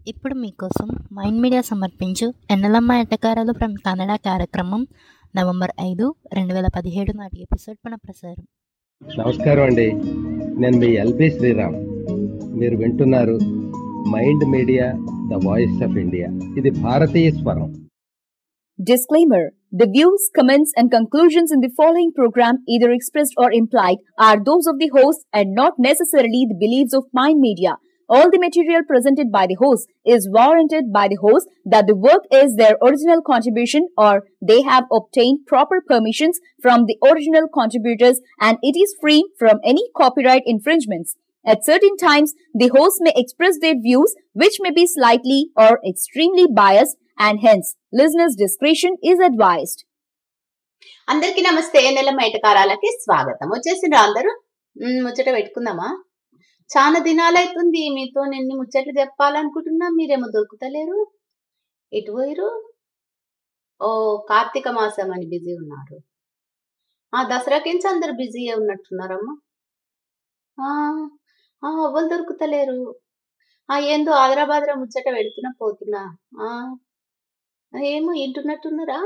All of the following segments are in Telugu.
ఇప్పుడు మీకోసం మైండ్ మీడియా సమర్పించు ఎన్నెలమ్మ ఎట్టకారాలు ఫ్రమ్ కన్నడ కార్యక్రమం నవంబర్ ఐదు రెండు వేల పదిహేడు నాటి ఎపిసోడ్ పునఃప్రసారం నమస్కారం అండి నేను మీ ఎల్బి శ్రీరామ్ మీరు వింటున్నారు Mind Media the voice of India ఇది భారతీయ స్వరం Disclaimer The views, comments, and conclusions in the following program, either expressed or implied, are those of the host and not necessarily the beliefs of Mind Media. All the material presented by the host is warranted by the host that the work is their original contribution or they have obtained proper permissions from the original contributors and it is free from any copyright infringements. At certain times, the host may express their views which may be slightly or extremely biased and hence listeners' discretion is advised. అందరికీ నమస్తే నెల మైటకారాలకి స్వాగతం వచ్చేసిండ్రు అందరూ మ్, ముచ్చట పెట్టుకుందామా చాలా దినాలైతుంది మీతో ఎన్ని ముచ్చట్లు చెప్పాలనుకుంటున్నా మీరేమో దొరుకుతలేరు ఎటు పోయిరు ఓ కార్తీక మాసం అని బిజీ ఉన్నారు ఆ దసరాకించి అందరు బిజీ ఉన్నట్టున్నారమ్మా ఆ ఆ, ఎవ్వరు దొరుకుతలేరు ఆ ఏందో ఆదరాబాదరా ముచ్చట పెడుతున్నా పోతున్నా ఆ ఏమో ఇంటున్నట్టున్నారా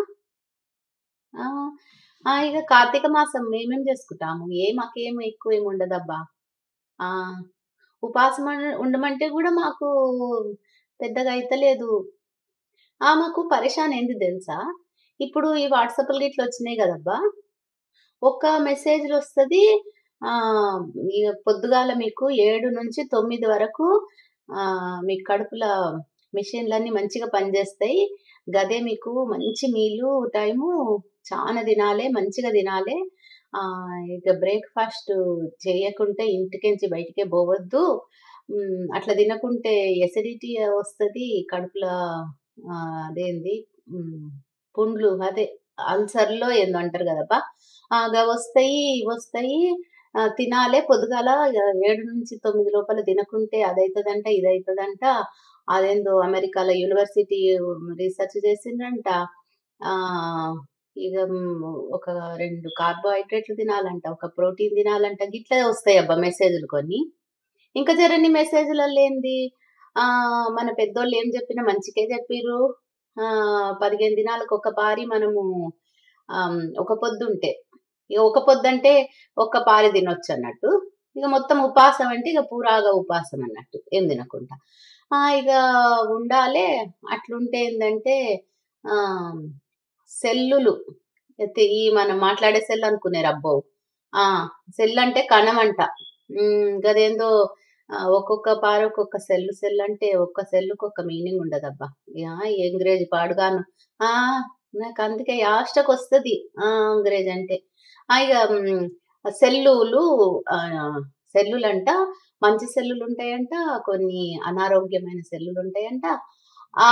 ఆ ఆ, ఇక కార్తీక మాసం మేమేం చేసుకుంటాము ఏ మాకేం ఎక్కువ ఏమి ఉండదబ్బా ఆ ఉపాసం అన- ఉండమంటే కూడా మాకు పెద్దగా అయితలేదు ఆ మాకు పరేషాన్ ఏంది తెలుసా ఇప్పుడు ఈ వాట్సాప్లు గిట్ల వచ్చినాయి కదబ్బా ఒక్క మెసేజ్ వస్తుంది ఆ ఇక పొద్దుగాల మీకు ఏడు నుంచి తొమ్మిది వరకు ఆ మీ కడుపుల మిషన్లన్నీ మంచిగా పనిచేస్తాయి గదే మీకు మంచి మీలు టైము చాలా తినాలే మంచిగా తినాలే ఆ ఇక బ్రేక్ఫాస్ట్ చేయకుంటే ఇంటికించి బయటికే పోవద్దు ఉమ్, అట్లా తినకుంటే ఎసిడిటీ వస్తుంది కడుపుల ఆ, అదేంది ఉమ్, పుండ్లు అదే అల్సర్లో ఏందో అంటారు కదబ్బా ఆ, గవి వస్తాయి ఇవి వస్తాయి ఆ, తినాలే పొద్దుగాల ఇక ఏడు నుంచి తొమ్మిది లోపల తినకుంటే అదైతుందంట ఇదైతుందంట అదేందో అమెరికాలో యూనివర్సిటీ రీసెర్చ్ చేసిందంట ఆ ఇక మ్, ఒక రెండు కార్బోహైడ్రేట్లు తినాలంట ఒక ప్రోటీన్ తినాలంట గిట్లా వస్తాయి అబ్బా మెసేజ్లు కొన్ని ఇంకా జరని మెసేజ్లలో ఏంది ఆ మన పెద్దోళ్ళు ఏం చెప్పినా మంచికే చెప్పిర్రు ఆ పదిహేను దినాలకు ఒక పారి మనము ఆమ్, ఒక పొద్దు ఉంటే ఇక ఒక పొద్దు అంటే ఒక్క పారి తినొచ్చు అన్నట్టు ఇక మొత్తం ఉపాసం అంటే ఇక పూరాగా ఉపాసం అన్నట్టు ఏం తినకుండా ఆ ఇక ఉండాలే అట్లుంటే ఏంటంటే ఆ సెల్లులు అయితే ఈ మనం మాట్లాడే సెల్ అనుకునే రబ్బో ఆ సెల్ అంటే కణం అంట ఉమ్, గదేందో ఆ, ఒక్కొక్క పార ఒక్కొక్క సెల్లు సెల్ అంటే ఒక్క సెల్లుకి ఒక మీనింగ్ ఉండదబ్బా యా ఎంగ్రేజ్ పాడుగాను ఆ నాకు అందుకే యాస్టకు వస్తుంది ఆ అంగ్రేజ్ అంటే ఆ, ఇక ఉమ్, సెల్లులు ఆ, సెల్లులంట మంచి సెల్లులు ఉంటాయంట కొన్ని అనారోగ్యమైన సెల్లులు ఉంటాయంట ఆ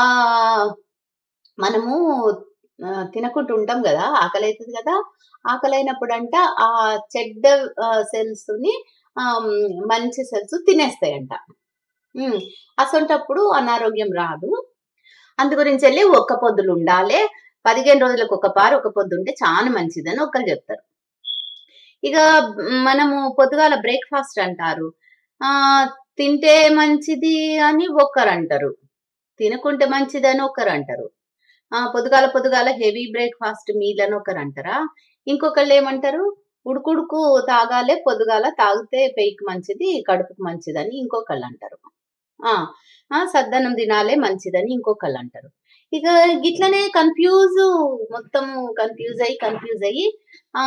మనము ఆ, తినకుంటూ ఉంటాం కదా ఆకలి అవుతుంది కదా ఆకలి అయినప్పుడు అంట ఆ చెడ్డ సెల్స్ ని ఆ, మంచి సెల్స్ తినేస్తాయంట ఉమ్, అసొంటప్పుడు అనారోగ్యం రాదు అందు గురించి వెళ్ళి ఒక్క పొద్దులు ఉండాలి పదిహేను రోజులకు ఒక పారు ఒక పొద్దు ఉంటే చాలా మంచిదని ఒకరు చెప్తారు ఇక మనము పొద్దుగాల బ్రేక్ఫాస్ట్ అంటారు ఆ తింటే మంచిది అని ఒకరు అంటారు తినకుంటే మంచిదని ఒకరు అంటారు ఆ పొద్దుగాల పొద్దుగాల హెవీ బ్రేక్ఫాస్ట్ మీల్ అని ఒకరు అంటారా ఇంకొకళ్ళు ఏమంటారు ఉడుకుడుకు తాగాలే పొద్దుగాల తాగితే పెయికి మంచిది కడుపుకి మంచిదని ఇంకొకళ్ళు అంటారు ఆ ఆ సద్దనం తినాలే మంచిదని ఇంకొకళ్ళు అంటారు ఇక గిట్లనే కన్ఫ్యూజ్ మొత్తం కన్ఫ్యూజ్ అయ్యి కన్ఫ్యూజ్ అయ్యి ఆ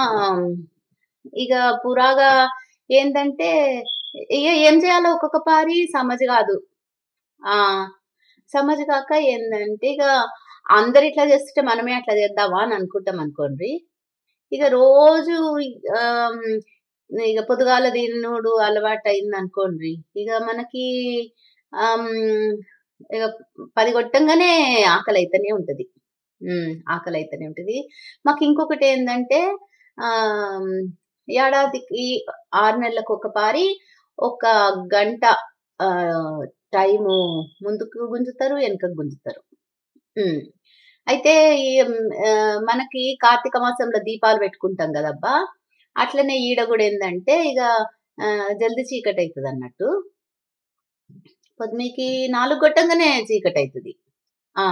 ఇక పురాగా ఏంటంటే ఇక ఏం చేయాలో ఒక్కొక్క పారి సమజ్ కాదు ఆ సమజ్ కాక ఏంటంటే ఇక అందరు ఇట్లా చేస్తుంటే మనమే అట్లా చేద్దామా అని అనుకుంటాం అనుకోండి ఇక రోజు ఆమ్, ఇక పొద్దుగాల తినుడు అలవాటు అయింది అనుకోండి ఇక మనకి ఆమ్, ఇక పది కొట్టంగానే ఆకలి అయితేనే ఉంటది ఉమ్, ఆకలి అయితేనే ఉంటది మాకు ఇంకొకటి ఏంటంటే ఆమ్, ఏడాదికి ఆరు నెలలకు ఒక పారి ఒక గంట ఆ, టైము ముందుకు గుంజుతారు వెనుకకు గుంజుతారు ఉమ్. అయితే ఈ, ఉమ్, ఆ, మనకి కార్తీక మాసంలో దీపాలు పెట్టుకుంటాం కదబ్బా అట్లనే ఈడ కూడా ఏంటంటే ఇక ఆ, జల్ది చీకటి అవుతుంది అన్నట్టు పొద్దుమికి నాలుగు కొట్టంగానే చీకటి అవుతుంది ఆ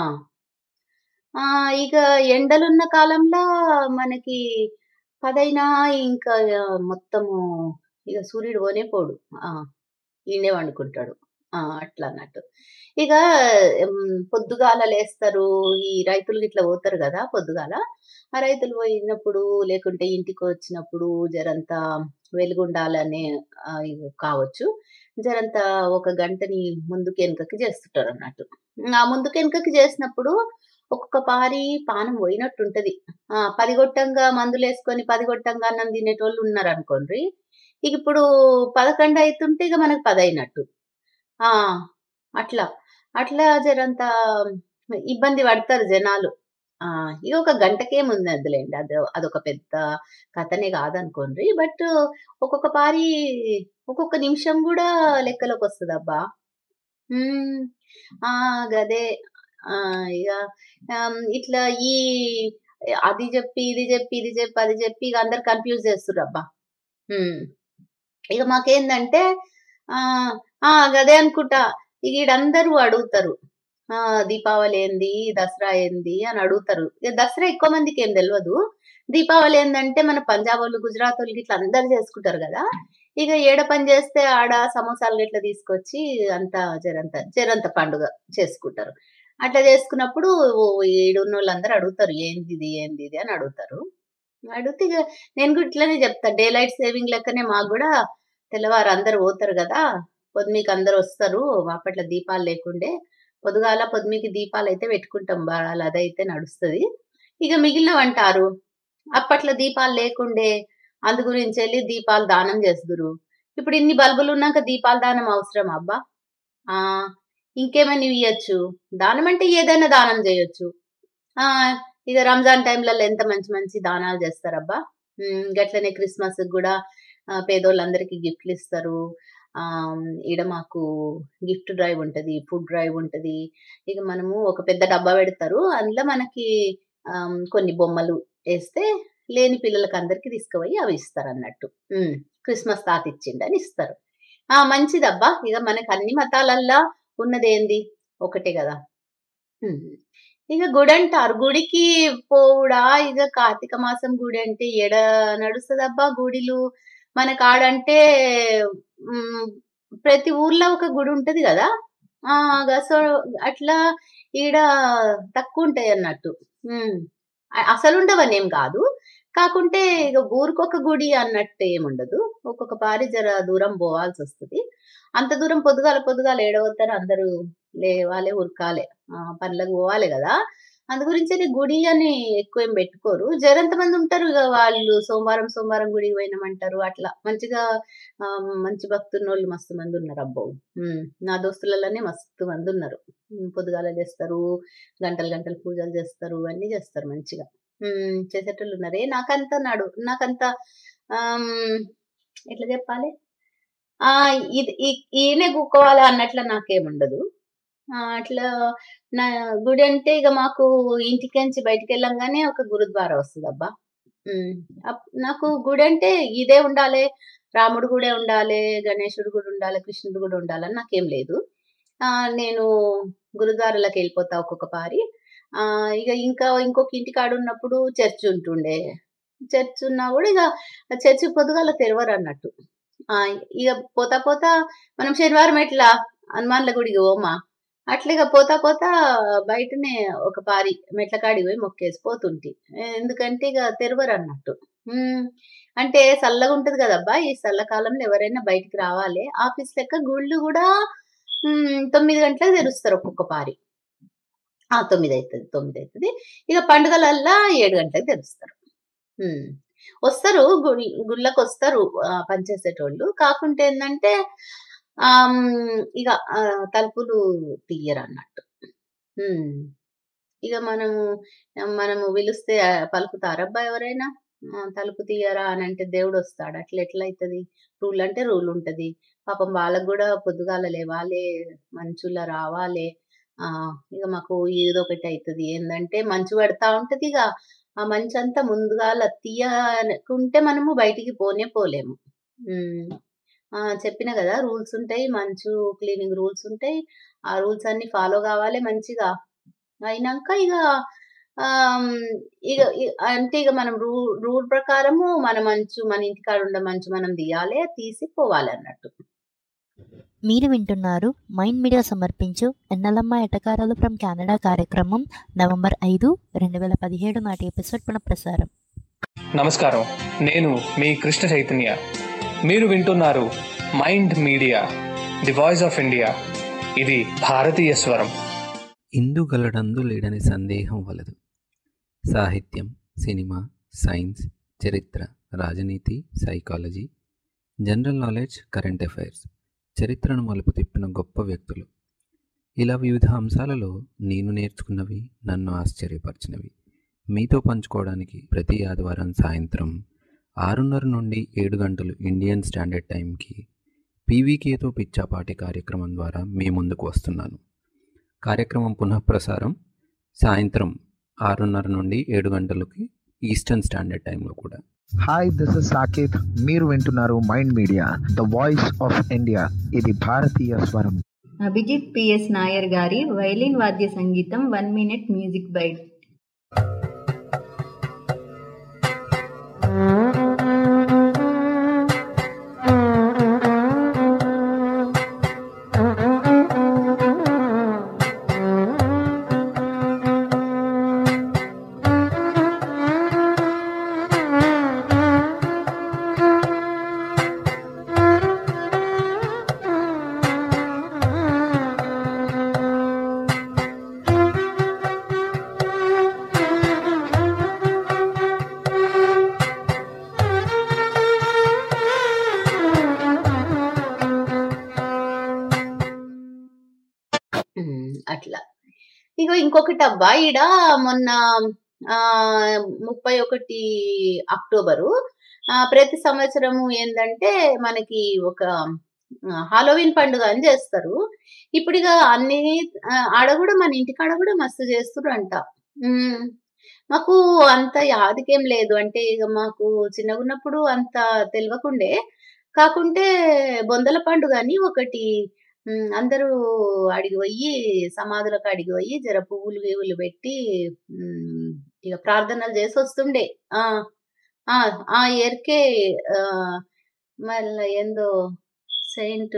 ఆ ఇక ఎండలున్న కాలంలో మనకి పదైనా ఇంకా మొత్తము ఇక సూర్యుడు పోనే పోడు ఆ ఈయనే వండుకుంటాడు ఆ అట్లా అన్నట్టు ఇక ఉమ్, పొద్దుగాల లేస్తారు ఈ రైతులు ఇట్లా పోతారు కదా పొద్దుగాల ఆ రైతులు పోయినప్పుడు లేకుంటే ఇంటికి వచ్చినప్పుడు జరంత వెలుగుండాలనే ఆ, ఇవి కావచ్చు జరంత ఒక గంటని ముందుకు వెనుకకి చేస్తుంటారు అన్నట్టు ఆ ముందుకు వెనుకకి చేసినప్పుడు ఒక్కొక్క పారి పానం పోయినట్టు ఉంటది ఆ పది గొట్టంగా మందులు వేసుకొని పది గొట్టంగా అన్నం తినేటోళ్ళు ఉన్నారు అనుకోండి ఇక ఇప్పుడు పదకొండు అవుతుంటే ఇక మనకు పది అయినట్టు ఆ అట్లా అట్లా జరంత ఇబ్బంది పడతారు జనాలు ఆ ఇక ఒక గంటకేముంది అందులేండి అది అదొక పెద్ద కథనే కాదనుకోండి బట్ ఒక్కొక్క పారి ఒక్కొక్క నిమిషం కూడా లెక్కలోకి వస్తుంది అబ్బా ఉమ్, ఆ గదే ఆ ఇక ఆమ్, ఇట్లా ఈ అది చెప్పి ఇది చెప్పి ఇది చెప్పి అది చెప్పి ఇక అందరు కన్ఫ్యూజ్ చేస్తుర్రు అబ్బా ఉమ్. ఇక మాకేందంటే ఆ ఆ గదే అనుకుంటా ఇక ఈడందరూ అడుగుతారు ఆ దీపావళి ఏంది దసరా ఏంది అని అడుగుతారు ఇక దసరా ఎక్కువ మందికి ఏం తెలియదు దీపావళి ఏందంటే మన పంజాబ్ వాళ్ళు గుజరాత్ వాళ్ళు ఇట్లా అందరు చేసుకుంటారు కదా ఇక ఏడ పని చేస్తే ఆడ సమోసాలు ఇట్లా తీసుకొచ్చి అంత జరంత జరంత పండుగ చేసుకుంటారు అట్లా చేసుకున్నప్పుడు ఈడున్న వాళ్ళందరూ అడుగుతారు ఏంది ఇది ఏంది ఇది అని అడుగుతారు అడిగితే ఇక నేను కూడా ఇట్లనే చెప్తా డే లైట్ సేవింగ్ లెక్కనే మాకు కూడా తెల్లవారు అందరు పోతారు కదా పొద్దుమీకి అందరు వస్తారు అప్పట్లో దీపాలు లేకుండే పొద్దుగాల పొద్దుమీకి దీపాలు అయితే పెట్టుకుంటాం బాగా అదైతే నడుస్తుంది ఇక మిగిలినవి అంటారు అప్పట్లో దీపాలు లేకుండే అందు గురించి వెళ్ళి దీపాలు దానం చేస్తురు ఇప్పుడు ఇన్ని బల్బులు ఉన్నాక దీపాల దానం అవసరం అబ్బా ఆ ఇంకేమైనా ఇవ్వచ్చు దానం అంటే ఏదైనా దానం చేయొచ్చు ఆ ఇక రంజాన్ టైంలలో ఎంత మంచి మంచి దానాలు చేస్తారబ్బా ఉమ్, గట్లనే క్రిస్మస్ కూడా ఆ, పేదోళ్ళందరికీ గిఫ్ట్లు ఇస్తారు ఆ ఈడ మాకు గిఫ్ట్ డ్రైవ్ ఉంటది ఫుడ్ డ్రైవ్ ఉంటది ఇక మనము ఒక పెద్ద డబ్బా పెడతారు అందులో మనకి ఆమ్, కొన్ని బొమ్మలు వేస్తే లేని పిల్లలకి అందరికి తీసుకుపోయి అవి ఇస్తారు అన్నట్టు ఉమ్, క్రిస్మస్ తాత ఇచ్చిండని ఇస్తారు ఆ మంచిదబ్బా ఇక మనకి అన్ని మతాలల్లా ఉన్నదేంది ఒకటే కదా ఉమ్. ఇక గుడి అంటారు గుడికి పోవుడా ఇక కార్తీక మాసం గుడి అంటే ఎడ నడుస్తుందబ్బా గుడిలు మన కాడంటే ఉమ్, ప్రతి ఊర్లో ఒక గుడి ఉంటది కదా ఆ గ- సో అట్లా ఈడ తక్కువ ఉంటాయి అన్నట్టు ఉమ్. అ- అసలు ఉండవని ఏం కాదు కాకుంటే ఇక ఊరికొక గుడి అన్నట్టు ఏముండదు ఒక్కొక్క పారి జర దూరం పోవాల్సి వస్తుంది అంత దూరం పొద్దుగాల పొద్దుగాల ఏడవతారు అందరూ లేవాలే ఉరకాలే ఆ, పనులకు పోవాలి కదా అందు గురించి అని గుడి అని ఎక్కువ ఏం పెట్టుకోరు జరంత మంది ఉంటారు ఇక వాళ్ళు సోమవారం సోమవారం గుడికి పోయినామంటారు అట్లా మంచిగా ఆ, మంచి భక్తున్న వాళ్ళు మస్తు మంది ఉన్నారు అబ్బో ఉమ్, నా దోస్తులలోనే మస్తు మంది ఉన్నారు ఉమ్, పొద్దుగాల చేస్తారు గంటలు గంటలు పూజలు చేస్తారు అన్ని చేస్తారు మంచిగా ఉమ్, చేసేటోళ్ళు ఉన్నారే నాకంత నాడు నాకంత ఆమ్, ఎట్లా చెప్పాలి ఆ ఇది ఈ- ఈయనే కూకోవాలా అన్నట్లు నాకేముండదు ఆ, అట్లా నా గుడి అంటే ఇక మాకు ఇంటికించి బయటికి వెళ్ళంగానే ఒక గురుద్వారా వస్తుంది అబ్బా ఉమ్, అప్- నాకు గుడి అంటే ఇదే ఉండాలి రాముడు గుడే ఉండాలి గణేశుడు గుడి ఉండాలి కృష్ణుడు గుడి ఉండాలని నాకేం లేదు ఆ నేను గురుద్వారాలకు వెళ్ళిపోతా ఒక్కొక్క పారి ఆ ఇక ఇంకా ఇంకొక ఇంటికాడ ఉన్నప్పుడు చర్చ్ ఉంటుండే చర్చ్ ఉన్నా కూడా ఇక చర్చ్ పొద్దుగాల తెరవరు అన్నట్టు ఆ ఇక పోతా పోతా మనం శనివారం ఎట్లా హనుమాన్ల గుడికి పోమా అట్లా ఇక పోతా పోతా బయటనే ఒక పారి మెట్ల కాడికి పోయి మొక్కేసి పోతుంటి ఎందుకంటే ఇక తెరవరు అన్నట్టు ఉమ్, అంటే చల్లగా ఉంటది కదబ్బా ఈ చల్లకాలంలో ఎవరైనా బయటికి రావాలి ఆఫీస్ లెక్క గుళ్ళు కూడా ఉమ్, తొమ్మిది గంటలకు తెరుస్తారు ఒక్కొక్క పారి ఆ తొమ్మిది అవుతుంది తొమ్మిది అవుతుంది ఇక పండుగలల్లా ఏడు గంటలకు తెరుస్తారు ఉమ్. వస్తారు గుడి గుళ్ళకి వస్తారు ఆ, పనిచేసేటోళ్ళు కాకుంటే ఏంటంటే ఆమ్, ఇక ఆ, తలుపులు తీయరు అన్నట్టు ఉమ్. ఇక మనము మనము పిలిస్తే ఆ, పలుకుతారబ్బా ఎవరైనా ఆ, తలుపు తీయరా అని అంటే దేవుడు వస్తాడు అట్లా ఎట్లా అవుతుంది రూల్ అంటే రూల్ ఉంటది పాపం వాళ్ళకు కూడా పొద్దుగాల లేవాలి మంచులా రావాలి ఆ ఇక మాకు ఏదో ఒకటి అవుతుంది ఏంటంటే మంచు పడతా ఉంటది ఇక ఆ మంచు అంతా ముందుగాల తీయకుంటే మనము బయటికి పోనే పోలేము ఉమ్. ఆ, చెప్పిన కదా రూల్స్ ఉంటాయి మంచు క్లీనింగ్ రూల్స్ ఉంటాయి ఆ రూల్స్ అన్ని ఫాలో కావాలి మంచిగా అయినాక ఇక ఆమ్, ఇక ఇ- అంటే ఇక మనం రూ రూల్ ప్రకారము మన మంచు మన ఇంటికాడ ఉండే మంచు మనం తీయాలి తీసి పోవాలి అన్నట్టు మీరు వింటున్నారు మైండ్ మీడియా సమర్పించు ఎన్నెలమ్మ ఎటకారాలు ఫ్రమ్ కెనడా కార్యక్రమం నవంబర్ ఐదు రెండు వేల పదిహేడు నాటి ఎపిసోడ్ పునఃప్రసారం నమస్కారం నేను మీ కృష్ణ చైతన్య మీరు వింటున్నారు Mind Media the voice of India ఇది భారతీయ స్వరం ఇందు గలడందు లేడని సందేహం వలదు సాహిత్యం సినిమా సైన్స్ చరిత్ర రాజనీతి psychology general knowledge current affairs చరిత్రను మలుపు తిప్పిన గొప్ప వ్యక్తులు ఇలా వివిధ అంశాలలో నేను నేర్చుకున్నవి నన్ను ఆశ్చర్యపరిచినవి మీతో పంచుకోవడానికి ప్రతి ఆదివారం సాయంత్రం ఆరున్నర నుండి ఏడు గంటలు ఇండియన్ స్టాండర్డ్ టైంకి పీవీకేతో పిచ్చాపాటి కార్యక్రమం ద్వారా మీ ముందుకు వస్తున్నాను కార్యక్రమం పునఃప్రసారం సాయంత్రం ఆరున్నర నుండి ఏడు గంటలకి ఈస్టర్న్ స్టాండర్డ్ టైంలో కూడా హాయ్ దిస్ ఇస్ సాకేత్ మీరు వింటున్నారు Mind Media the voice of India ఇది భారతీయ స్వరం అభిజిత్ పిఎస్ నాయర్ గారి వైలిన్ వాద్య సంగీతం one minute music bite um, అట్లా ఇగో ఇంకొకటి అబ్బా ఈడ మొన్న ఆ ముప్పై ఒకటి అక్టోబరు ఆ, ప్రతి సంవత్సరము ఏంటంటే మనకి ఒక హాలోవిన్ పండుగ అని చేస్తారు ఇప్పుడు ఇక అన్ని ఆ, ఆడ కూడా మన ఇంటికాడ కూడా మస్తు చేస్తున్నారు అంట ఉమ్, మాకు అంత యాదికేం లేదు అంటే ఇక మాకు చిన్నగా ఉన్నప్పుడు అంత తెలియకుండే కాకుంటే బొందల పండుగ అని ఒకటి ఉమ్, అందరూ అడిగి పోయి సమాధులకు అడిగి పోయి జర పువ్వులు గివ్వులు పెట్టి ఉమ్, ఇక ప్రార్థనలు చేసి వస్తుండే ఆ ఆ ఆ ఇయర్కే ఆ, మళ్ళీ ఏందో సెయింట్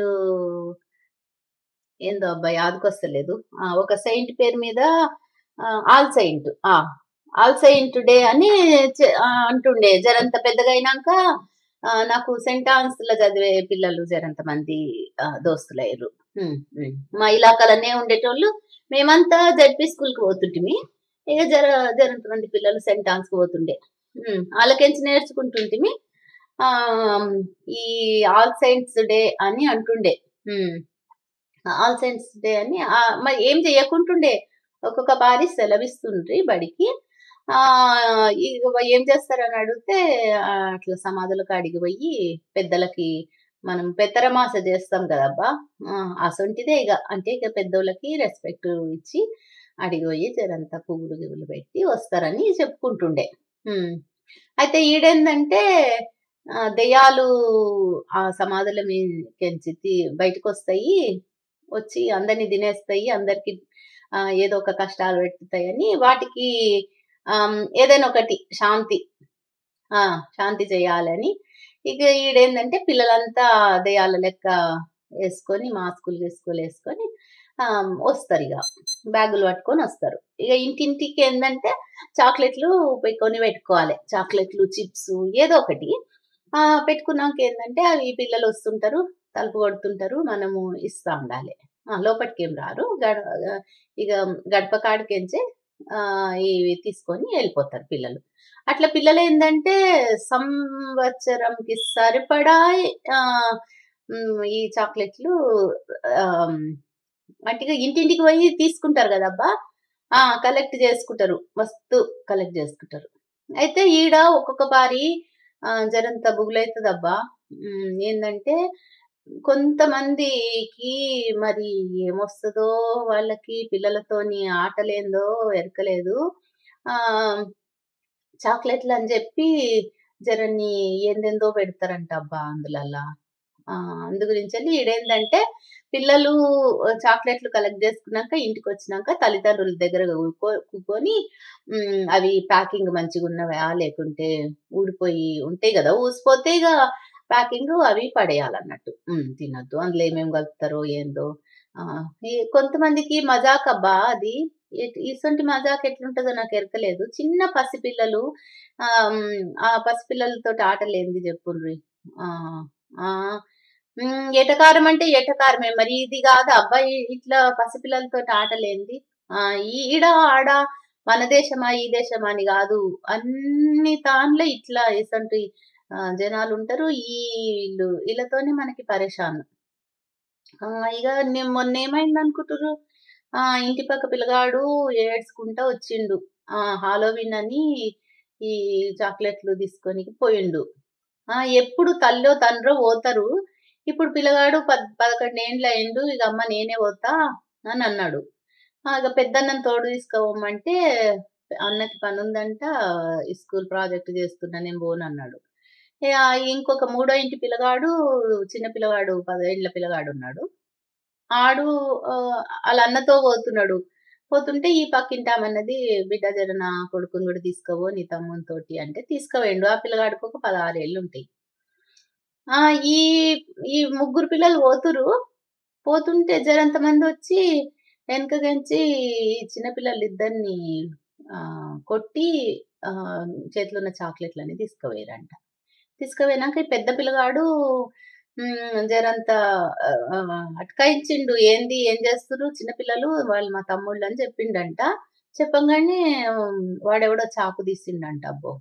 ఏందో అబ్బాయి యాదకొస్తలేదు ఆ, ఒక సెయింట్ పేరు మీద ఆ, ఆల్ సెయింట్ ఆ ఆల్ సెయింట్ డే అని చె- ఆ, అంటుండే జరంత పెద్దగా అయినాక ఆ, నాకు సెంట్ ఆన్స్ లో చదివే పిల్లలు జరంత మంది ఆ, దోస్తులయ్యారు ఉమ్, ఉమ్. మా ఇలాకాలనే ఉండేటోళ్ళు మేమంతా జడ్పీ స్కూల్ కి పోతుంటిమి ఇక జర జరంత మంది పిల్లలు సెంట్ ఆన్స్ కి పోతుండే ఉమ్, వాళ్ళకెంచి నేర్చుకుంటుంటిమి ఆ ఈ ఆల్ సైన్స్ డే అని అంటుండే ఉమ్, ఆల్ సైన్స్ డే అని ఆ, మరి ఏం చేయకుంటుండే ఒక్కొక్క బారి సెలవిస్తుండ్రి బడికి ఆ ఇక ఏం చేస్తారని అడిగితే ఆ, అట్లా సమాధులకు అడిగి పోయి పెద్దలకి మనం పెత్తరమాస చేస్తాం కదబ్బా ఆ, అసొంటిదే ఇక అంటే ఇక పెద్దోళ్ళకి రెస్పెక్ట్ ఇచ్చి అడిగి పోయి జరంతా పువ్వులు గివ్వులు పెట్టి వస్తారని చెప్పుకుంటుండే ఉమ్. అయితే ఈడేందంటే ఆ, దెయ్యాలు ఆ సమాధుల మీదకెంచి తీ- బయటకు వస్తాయి వచ్చి అందరిని తినేస్తాయి అందరికి ఆ, ఏదో ఒక కష్టాలు పెట్టుతాయని వాటికి ఆమ్, ఏదైనా ఒకటి శాంతి ఆ శాంతి చేయాలని ఇక ఈడేందంటే పిల్లలంతా దెయ్యాల లెక్క వేసుకొని మాస్కులు వేసుకొని వేసుకొని ఆ, వస్తారు ఇక బ్యాగులు పట్టుకొని వస్తారు ఇక ఇంటింటికి ఏంటంటే చాక్లెట్లు పోయి కొని పెట్టుకోవాలి చాక్లెట్లు చిప్స్ ఏదో ఒకటి ఆ పెట్టుకున్నాక ఏంటంటే అవి పిల్లలు వస్తుంటారు తలుపు కొడుతుంటారు మనము ఇస్తా ఉండాలి ఆ, లోపలికి ఏం రారు గడ ఇక గడప కాడికెంచే ఆ, ఇవి తీసుకొని వెళ్ళిపోతారు పిల్లలు అట్లా పిల్లలు ఏంటంటే సంవత్సరంకి సరిపడా ఆ, ఉమ్, ఈ చాక్లెట్లు ఆమ్, అంటే ఇక ఇంటింటికి పోయి తీసుకుంటారు కదబ్బా ఆ కలెక్ట్ చేసుకుంటారు మస్తు కలెక్ట్ చేసుకుంటారు అయితే ఈడ ఒక్కొక్క బారి ఆ, జరంత బుగులైతుందబ్బా ఉమ్, ఏందంటే కొంతమందికి మరి ఏమొస్తుందో వాళ్ళకి పిల్లలతోని ఆటలేందో ఎరకలేదు ఆ చాక్లెట్లు అని చెప్పి జరని ఏందెందో పెడతారంట అబ్బా అందులల్లా ఆ అందు గురించి ఈడేందంటే పిల్లలు చాక్లెట్లు కలెక్ట్ చేసుకున్నాక ఇంటికి వచ్చినాక తల్లిదండ్రుల దగ్గర కూకో- కూకొని ఉమ్, అవి ప్యాకింగ్ మంచిగా ఉన్నవా లేకుంటే ఊడిపోయి ఉంటాయి కదా ఊసిపోతే ఇక ప్యాకింగ్ అవి పడేయాలన్నట్టు ఉమ్, తినొద్దు అందులో ఏమేమి కలుపుతారో ఏందో ఆ, ఈ కొంతమందికి మజాక్ అబ్బా అది ఇ- ఇసొంటి మజాక్ ఎట్లుంటుందో నాకు ఎరకలేదు చిన్న పసిపిల్లలు ఆ ఉమ్, ఆ పసిపిల్లలతో ఆటలేంది చెప్పుండ్రి ఆ ఆ ఉమ్, ఎటకారం అంటే ఎటకారమే మరి ఇది కాదు అబ్బాయి ఇట్లా పసిపిల్లలతో ఆటలేంది ఆ ఈ- ఈడ ఆడ మన దేశమా ఈ దేశమా అని కాదు అన్ని తాన్లే ఇట్లా ఇసంటి ఆ, జనాలు ఉంటారు ఈ వీళ్ళు వీళ్ళతోనే మనకి పరేషాన్ ఆ, ఇక నేను మొన్న ఏమైంది అనుకుంటారు ఆ ఇంటి పక్క పిల్లగాడు ఏడ్చుకుంటా వచ్చిండు ఆ హాలోవిన్ అని ఈ చాక్లెట్లు తీసుకొని పోయిండు ఆ ఎప్పుడు తల్లో తండ్రో పోతారు ఇప్పుడు పిల్లగాడు పద్ పదకొండు ఏండ్లు అయిండు ఇక అమ్మ నేనే పోతా అని అన్నాడు ఆ, ఇక పెద్దన్నం తోడు తీసుకోవమ్మంటే అన్నకి పని ఉందంట ఈ స్కూల్ ప్రాజెక్ట్ చేస్తున్నా నేను పోను అన్నాడు ఇక ఇంకొక మూడో ఇంటి పిల్లగాడు చిన్న పిల్లగాడు పదేళ్ల పిల్లగాడు ఉన్నాడు ఆడు ఆ, వాళ్ళ అన్నతో పోతున్నాడు పోతుంటే ఈ పక్కింటి ఆమె అన్నది బిడ్డ జర నా కొడుకుని కూడా తీసుకోవో నీ తమ్ముని తోటి అంటే తీసుకుపోయిండు ఆ పిల్లగాడికి ఒక పదహారు ఏళ్ళు ఉంటాయి ఆ ఈ ఈ ముగ్గురు పిల్లలు పోతురు పోతుంటే జరంత మంది వచ్చి వెనకగంచి ఈ చిన్నపిల్లలు ఇద్దరిని ఆ, కొట్టి ఆ, చేతిలో ఉన్న చాక్లెట్లని తీసుకుపోయారంట తీసుకుపోయినాక ఈ పెద్ద పిల్లగాడు ఉమ్, జరంత ఆ, ఆ, అటకాయించిండు ఏంది ఏం చేస్తురు చిన్నపిల్లలు వాళ్ళు మా తమ్ముళ్ళు అని చెప్పిండంట చెప్పంగానే ఉమ్, వాడెవడో చాకు తీసిండంట అబ్బో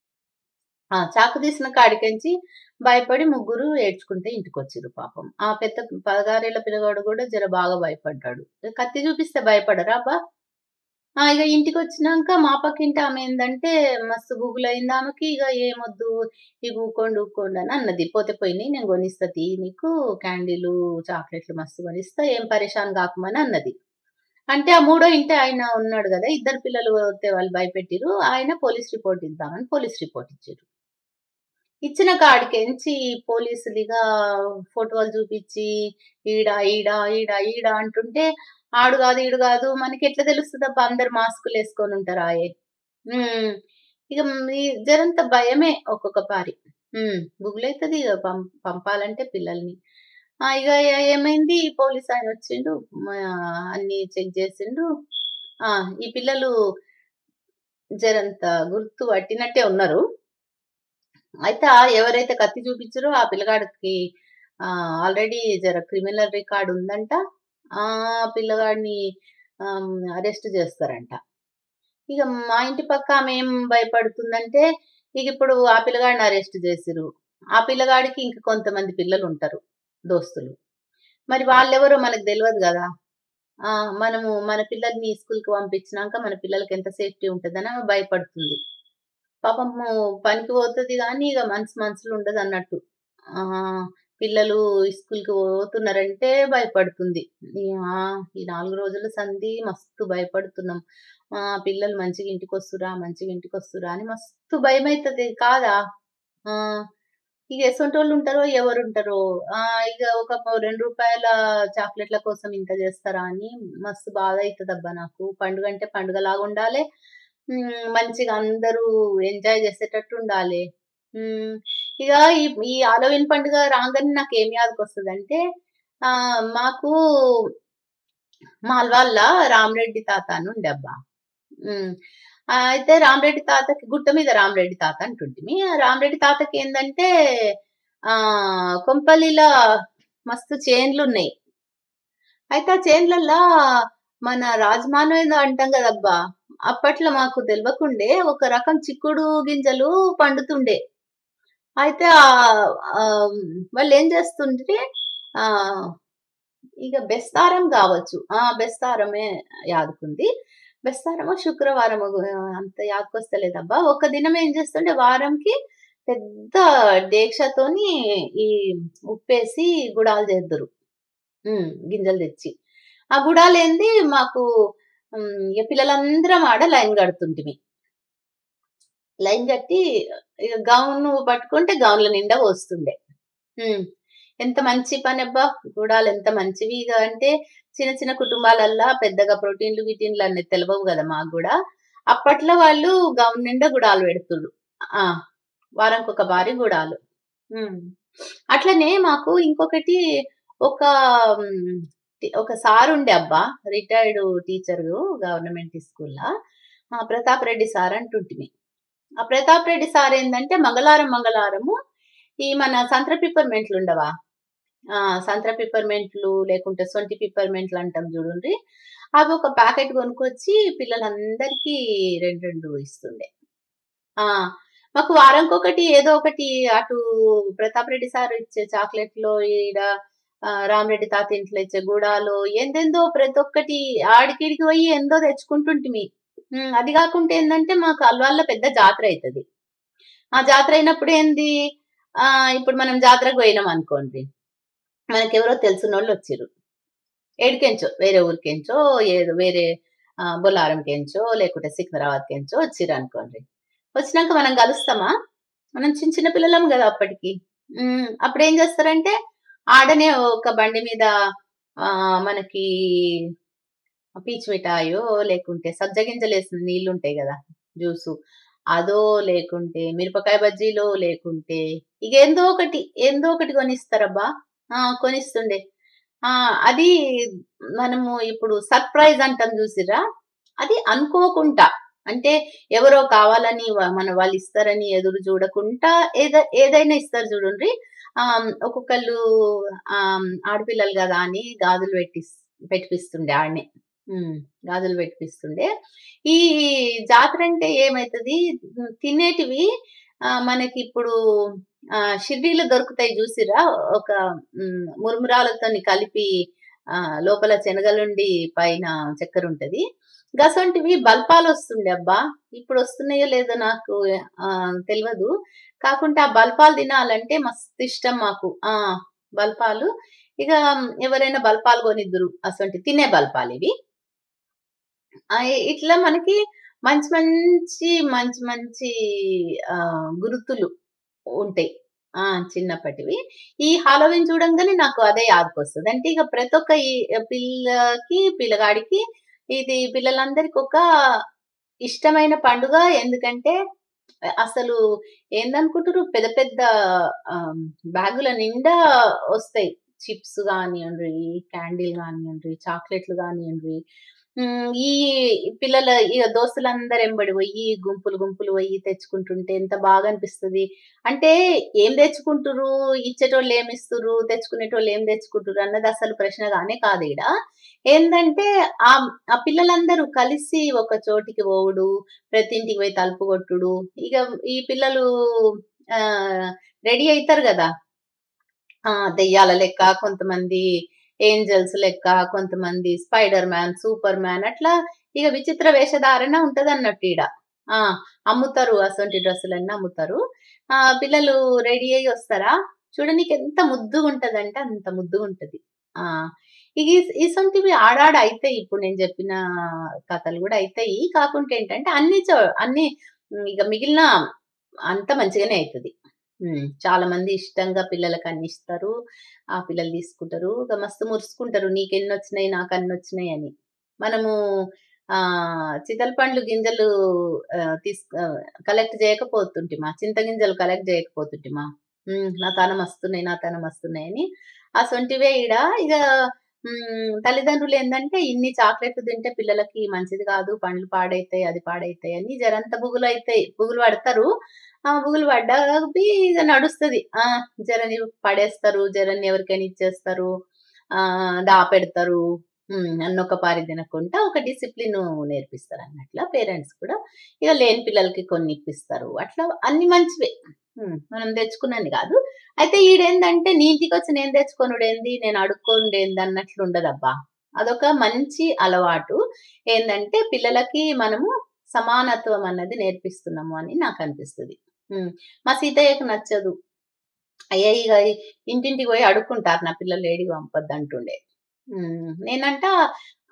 ఆ చాకు తీసిన కాడికించి భయపడి ముగ్గురు ఏడ్చుకుంటే ఇంటికి వచ్చిర్రు పాపం ఆ పెద్ద పదహారేళ్ల పిల్లగాడు కూడా జర బాగా భయపడ్డాడు కత్తి చూపిస్తే భయపడరా అబ్బా ఆ ఇక ఇంటికి వచ్చినాక మా పక్కింటి ఆమె ఏందంటే మస్తు గుగులైంది ఆమెకి ఇక ఏమొద్దు ఇక ఊకోండి ఊకోండి అని అన్నది పోతే పోయినాయి నేను కొనిస్తా తీ నీకు క్యాండీలు చాక్లెట్లు మస్తు కొనిస్తా ఏం పరేషాన్ కాకమని అన్నది అంటే ఆ మూడో ఇంటి ఆయన ఉన్నాడు కదా ఇద్దరు పిల్లలు వస్తే వాళ్ళు భయపెట్టిరు ఆయన పోలీస్ రిపోర్ట్ ఇద్దామని పోలీస్ రిపోర్ట్ ఇచ్చారు ఇచ్చిన కాడికెంచి పోలీసులు ఇక ఫోటోలు చూపించి ఈడ ఈడ ఈడ ఈడ అంటుంటే ఆడు కాదు ఈడు కాదు మనకి ఎట్లా తెలుస్తుంది అబ్బా అందరు మాస్కులు వేసుకొని ఉంటారు ఆయే ఉమ్, ఇక ఈ జరంత భయమే ఒక్కొక్క పారి గుగులైతుంది ఇక పం పంపాలంటే పిల్లల్ని ఆ, ఇక ఏ- ఏమైంది పోలీస్ ఆయన వచ్చిండు మా అన్ని చెక్ చేసిండు ఆ ఈ పిల్లలు జరంత గుర్తు పట్టినట్టే ఉన్నారు అయితే ఆ ఎవరైతే కత్తి చూపించారో ఆ పిల్లగాడికి ఆల్రెడీ జర క్రిమినల్ రికార్డ్ ఉందంట ఆ పిల్లగాడిని అరెస్ట్ చేస్తారంట ఇక మా ఇంటి పక్క ఆమె ఏం భయపడుతుందంటే ఇక ఇప్పుడు ఆ పిల్లగాడిని అరెస్ట్ చేసిరు ఆ పిల్లగాడికి ఇంక కొంతమంది పిల్లలు ఉంటారు దోస్తులు మరి వాళ్ళెవరో మనకు తెలియదు కదా ఆ మనము మన పిల్లల్ని స్కూల్కి పంపించినాక మన పిల్లలకి ఎంత సేఫ్టీ ఉంటుందని ఆమె భయపడుతుంది పాపము పనికి పోతుంది కానీ ఇక మనసు మనసులో ఉండదు అన్నట్టు ఆ పిల్లలు స్కూల్కి పోతున్నారంటే భయపడుతుంది ఈ ఆ, ఈ నాలుగు రోజుల సంధి మస్తు భయపడుతున్నాం ఆ పిల్లలు మంచిగా ఇంటికి వస్తురా మంచిగా ఇంటికి వస్తురా అని మస్తు భయం అవుతుంది కాదా ఆ ఇక ఎసొంటి వాళ్ళు ఉంటారో ఎవరు ఉంటారో ఆ ఇక ఒక రెండు రూపాయల చాక్లెట్ల కోసం ఇంత చేస్తారా అని మస్తు బాధ అవుతుంది అబ్బా నాకు పండుగ అంటే పండుగలాగా ఉండాలి ఉమ్, మంచిగా అందరూ ఎంజాయ్ చేసేటట్టు ఉండాలి ఉమ్, ఇక ఈ ఈ హాలోవిన్ పండుగ రాగానే నాకు ఏం యాదకి వస్తుంది అంటే ఆ మాకు మాల్వాళ్ళ రామరెడ్డి తాత అని ఉండే అబ్బా ఉమ్, ఆ, అయితే రామరెడ్డి తాతకి గుట్ట మీద రామరెడ్డి తాత అంటుంటిమి ఆ రామరెడ్డి తాతకి ఏంటంటే ఆ కొంపల్లిలో మస్తు చేన్లు ఉన్నాయి అయితే ఆ చేన్లల్లో మన రాజమానం ఏదో అంటాం కదబ్బా అప్పట్లో మాకు తెలియకుండే ఒక రకం చిక్కుడు గింజలు పండుతుండే అయితే ఆ ఆ, వాళ్ళు ఏం చేస్తుంటే ఆ ఇక బెస్తారం కావచ్చు ఆ బెస్తారమే యాదుకుంది బెస్తారమో శుక్రవారమో అంత యాదకొస్తలేదబ్బా ఒక దినం ఏం చేస్తుండే వారంకి పెద్ద దీక్షతోని ఈ ఉప్పేసి గుడాలు చేద్దరు ఉమ్, గింజలు తెచ్చి ఆ గుడాలు ఏంది మాకు ఉమ్, ఇక పిల్లలందరం ఆడ లైన్ కడుతుంటిమి లైన్ కట్టి ఇక గౌన్ పట్టుకుంటే గౌన్ల నిండా వస్తుండే ఉమ్, ఎంత మంచి పని అబ్బా గుడాలు ఎంత మంచివి ఇక అంటే చిన్న చిన్న కుటుంబాలల్లా పెద్దగా ప్రోటీన్లు గిటీన్లు అన్నీ తెలియవు కదా మాకు కూడా అప్పట్లో వాళ్ళు గౌన్ నిండా గుడాలు పెడుతుడు ఆ వారానికి ఒక భారీ గుడాలు ఉమ్. అట్లనే మాకు ఇంకొకటి ఒక ఉమ్, టి- ఒక సార్ ఉండే అబ్బా రిటైర్డ్ టీచర్ గవర్నమెంట్ స్కూల్లో ప్రతాప్ రెడ్డి సార్ అంటుంటిమి ఆ ప్రతాప్ రెడ్డి సార్ ఏంటంటే మంగళవారం మంగళవారము ఈ మన సంత్ర పిప్పర్మెంట్లు ఉండవా ఆ సంత్ర పిప్పర్మెంట్లు లేకుంటే సొంటి పిప్పర్మెంట్లు అంటాం చూడండి అవి ఒక ప్యాకెట్ కొనుక్కొచ్చి పిల్లలందరికీ రెండు రెండు ఇస్తుండే ఆ మాకు వారంకొకటి ఏదో ఒకటి అటు ప్రతాప్ రెడ్డి సార్ ఇచ్చే చాక్లెట్లు ఈడ ఆ, రామరెడ్డి తాత ఇంట్లో ఇచ్చే గుడాలు ఎందెందో ప్రతి ఒక్కటి ఆడికిడికి పోయి ఎందో తెచ్చుకుంటుంటిమి ఉమ్, అది కాకుండా ఏంటంటే మాకు అల్వాళ్ళ పెద్ద జాతర అవుతుంది ఆ జాతర అయినప్పుడు ఏంది ఆ ఇప్పుడు మనం జాతరకు పోయినాం అనుకోండి మనకెవరో తెలిసిన వాళ్ళు వచ్చిర్రు ఏడికెంచో వేరే ఊరికెంచో ఏదో వేరే ఆ, బొల్లారంకెంచో లేకుంటే సికింద్రాబాద్కెంచో వచ్చిర్రు అనుకోండి వచ్చినాక మనం కలుస్తామా మనం చిన్న చిన్న పిల్లలం కదా అప్పటికి ఉమ్, అప్పుడు ఏం చేస్తారంటే ఆడనే ఒక బండి మీద ఆ మనకి పీచు మిఠాయో లేకుంటే సబ్జ గింజలు వేసిన నీళ్లు ఉంటాయి కదా జ్యూసు అదో లేకుంటే మిరపకాయ బజ్జీలో లేకుంటే ఇక ఏందో ఒకటి ఏందో ఒకటి కొనిస్తారబ్బా ఆ కొనిస్తుండే ఆ అది మనము ఇప్పుడు సర్ప్రైజ్ అంటాం చూసిరా అది అనుకోకుండా అంటే ఎవరో కావాలని వా- మన వాళ్ళు ఇస్తారని ఎదురు చూడకుండా ఏద ఏదైనా ఇస్తారు చూడండి ఆ ఒక్కొక్కళ్ళు ఆ ఆడపిల్లలు కదా అని గాజులు పెట్టి పెట్టిపిస్తుండే ఆడనే ఉమ్, గాజులు పెట్టిపిస్తుండే ఈ జాతర అంటే ఏమైతుంది తినేటివి ఆ, మనకి ఇప్పుడు ఆ, షిర్డీలో దొరుకుతాయి చూసిరా ఒక ఉమ్, మురుమురాలతో కలిపి ఆ లోపల శనగలుండి పైన చక్కెర ఉంటది గసంటివి బల్పాలు వస్తుండే అబ్బా ఇప్పుడు వస్తున్నాయో లేదో నాకు ఆ తెలియదు కాకుంటే ఆ బల్పాలు తినాలంటే మస్తు ఇష్టం మాకు ఆ బల్పాలు ఇక ఎవరైనా బల్పాలు కొనిద్దరు అసంటి తినే బల్పాలు ఇవి ఆ, ఇట్లా మనకి మంచి మంచి మంచి మంచి ఆ గుర్తులు ఉంటాయి ఆ చిన్నప్పటివి ఈ హాలోవిన్ చూడంగానే నాకు అదే యాదకొస్తుంది అంటే ఇక ప్రతి ఒక్క ఈ పిల్లకి పిల్లగాడికి ఇది పిల్లలందరికి ఒక ఇష్టమైన పండుగ ఎందుకంటే అసలు ఏందనుకుంటారు పెద్ద పెద్ద బ్యాగుల నిండా వస్తాయి చిప్స్ కానివ్వండి క్యాండిల్ కానివ్వండి చాక్లెట్లు కానివ్వండి ఉమ్, ఈ పిల్లల ఈ దోస్తులందరూ ఎంబడి పోయి గుంపులు గుంపులు పోయి తెచ్చుకుంటుంటే ఎంత బాగా అనిపిస్తుంది అంటే ఏం తెచ్చుకుంటురు ఇచ్చేటోళ్ళు ఏమి ఇస్తురు తెచ్చుకునేటోళ్ళు ఏం తెచ్చుకుంటురు అన్నది అసలు ప్రశ్న కానే కాదు ఈడ ఏంటంటే ఆ ఆ పిల్లలందరూ కలిసి ఒక చోటికి పోవుడు ప్రతి ఇంటికి పోయి తలుపు కొట్టుడు ఇక ఈ పిల్లలు ఆ రెడీ అవుతారు కదా ఆ దెయ్యాల లెక్క కొంతమంది ఏంజల్స్ లెక్క కొంతమంది స్పైడర్ మ్యాన్ సూపర్ మ్యాన్ అట్లా ఇక విచిత్ర వేషధారణ ఉంటది అన్నట్టు ఈడ ఆ అమ్ముతారు అసొంటి డ్రెస్సులన్నీ అమ్ముతారు ఆ పిల్లలు రెడీ అయ్యి వస్తారా చూడనీకి ఎంత ముద్దుగా ఉంటదంటే అంత ముద్దుగా ఉంటది ఆ ఇక ఈ- ఇసొంటివి ఆడాడ అయితాయి ఇప్పుడు నేను చెప్పిన కథలు కూడా అయితాయి కాకుంటే ఏంటంటే అన్ని చో అన్ని ఉమ్, ఇక మిగిలిన అంత మంచిగానే అవుతుంది ఉమ్, చాలా మంది ఇష్టంగా పిల్లలకు అన్ని ఇస్తారు ఆ పిల్లలు తీసుకుంటారు ఇక మస్తు మురుసుకుంటారు నీకెన్ని వచ్చినాయి నాకు అన్ని వచ్చినాయి అని మనము ఆ చితల పండ్లు గింజలు ఆ, తీసు కలెక్ట్ చేయకపోతుంటిమా చింత గింజలు కలెక్ట్ చేయకపోతుంటిమా ఉమ్, నా తనం వస్తున్నాయి నా తనం వస్తున్నాయి అని ఆ సొంటివే ఈడ ఇక ఉమ్, తల్లిదండ్రులు ఏంటంటే ఇన్ని చాక్లెట్లు తింటే పిల్లలకి మంచిది కాదు పండ్లు పాడైతాయి అది పాడైతాయి అని జరంత బుగులు అవుతాయి బుగులు పడతారు ఆ బుగులు పడ్డాకి ఇక నడుస్తుంది ఆ జరని పడేస్తారు జరని ఎవరికైనా ఇచ్చేస్తారు ఆ దాపెడతారు ఉమ్, అన్నొక పారి తినకుండా ఒక డిసిప్లిన్ నేర్పిస్తారు అన్నట్ల పేరెంట్స్ కూడా ఇక లేని పిల్లలకి కొన్ని ఇప్పిస్తారు అట్లా అన్ని మంచివే ఉమ్, మనం తెచ్చుకున్నది కాదు అయితే ఈడేందంటే నీ ఇంటికి వచ్చి నేను తెచ్చుకొనుడేంది నేను అడుక్కోండేంది అన్నట్లు ఉండదబ్బా అదొక మంచి అలవాటు ఏంటంటే పిల్లలకి మనము సమానత్వం అన్నది నేర్పిస్తున్నాము అని నాకు అనిపిస్తుంది ఉమ్, మా సీతయ్యకు నచ్చదు అయ్యా ఇక ఇంటింటికి పోయి అడుక్కుంటారు నా పిల్లలు ఏడికి పంపొద్దు అంటుండే ఉమ్, నేనంట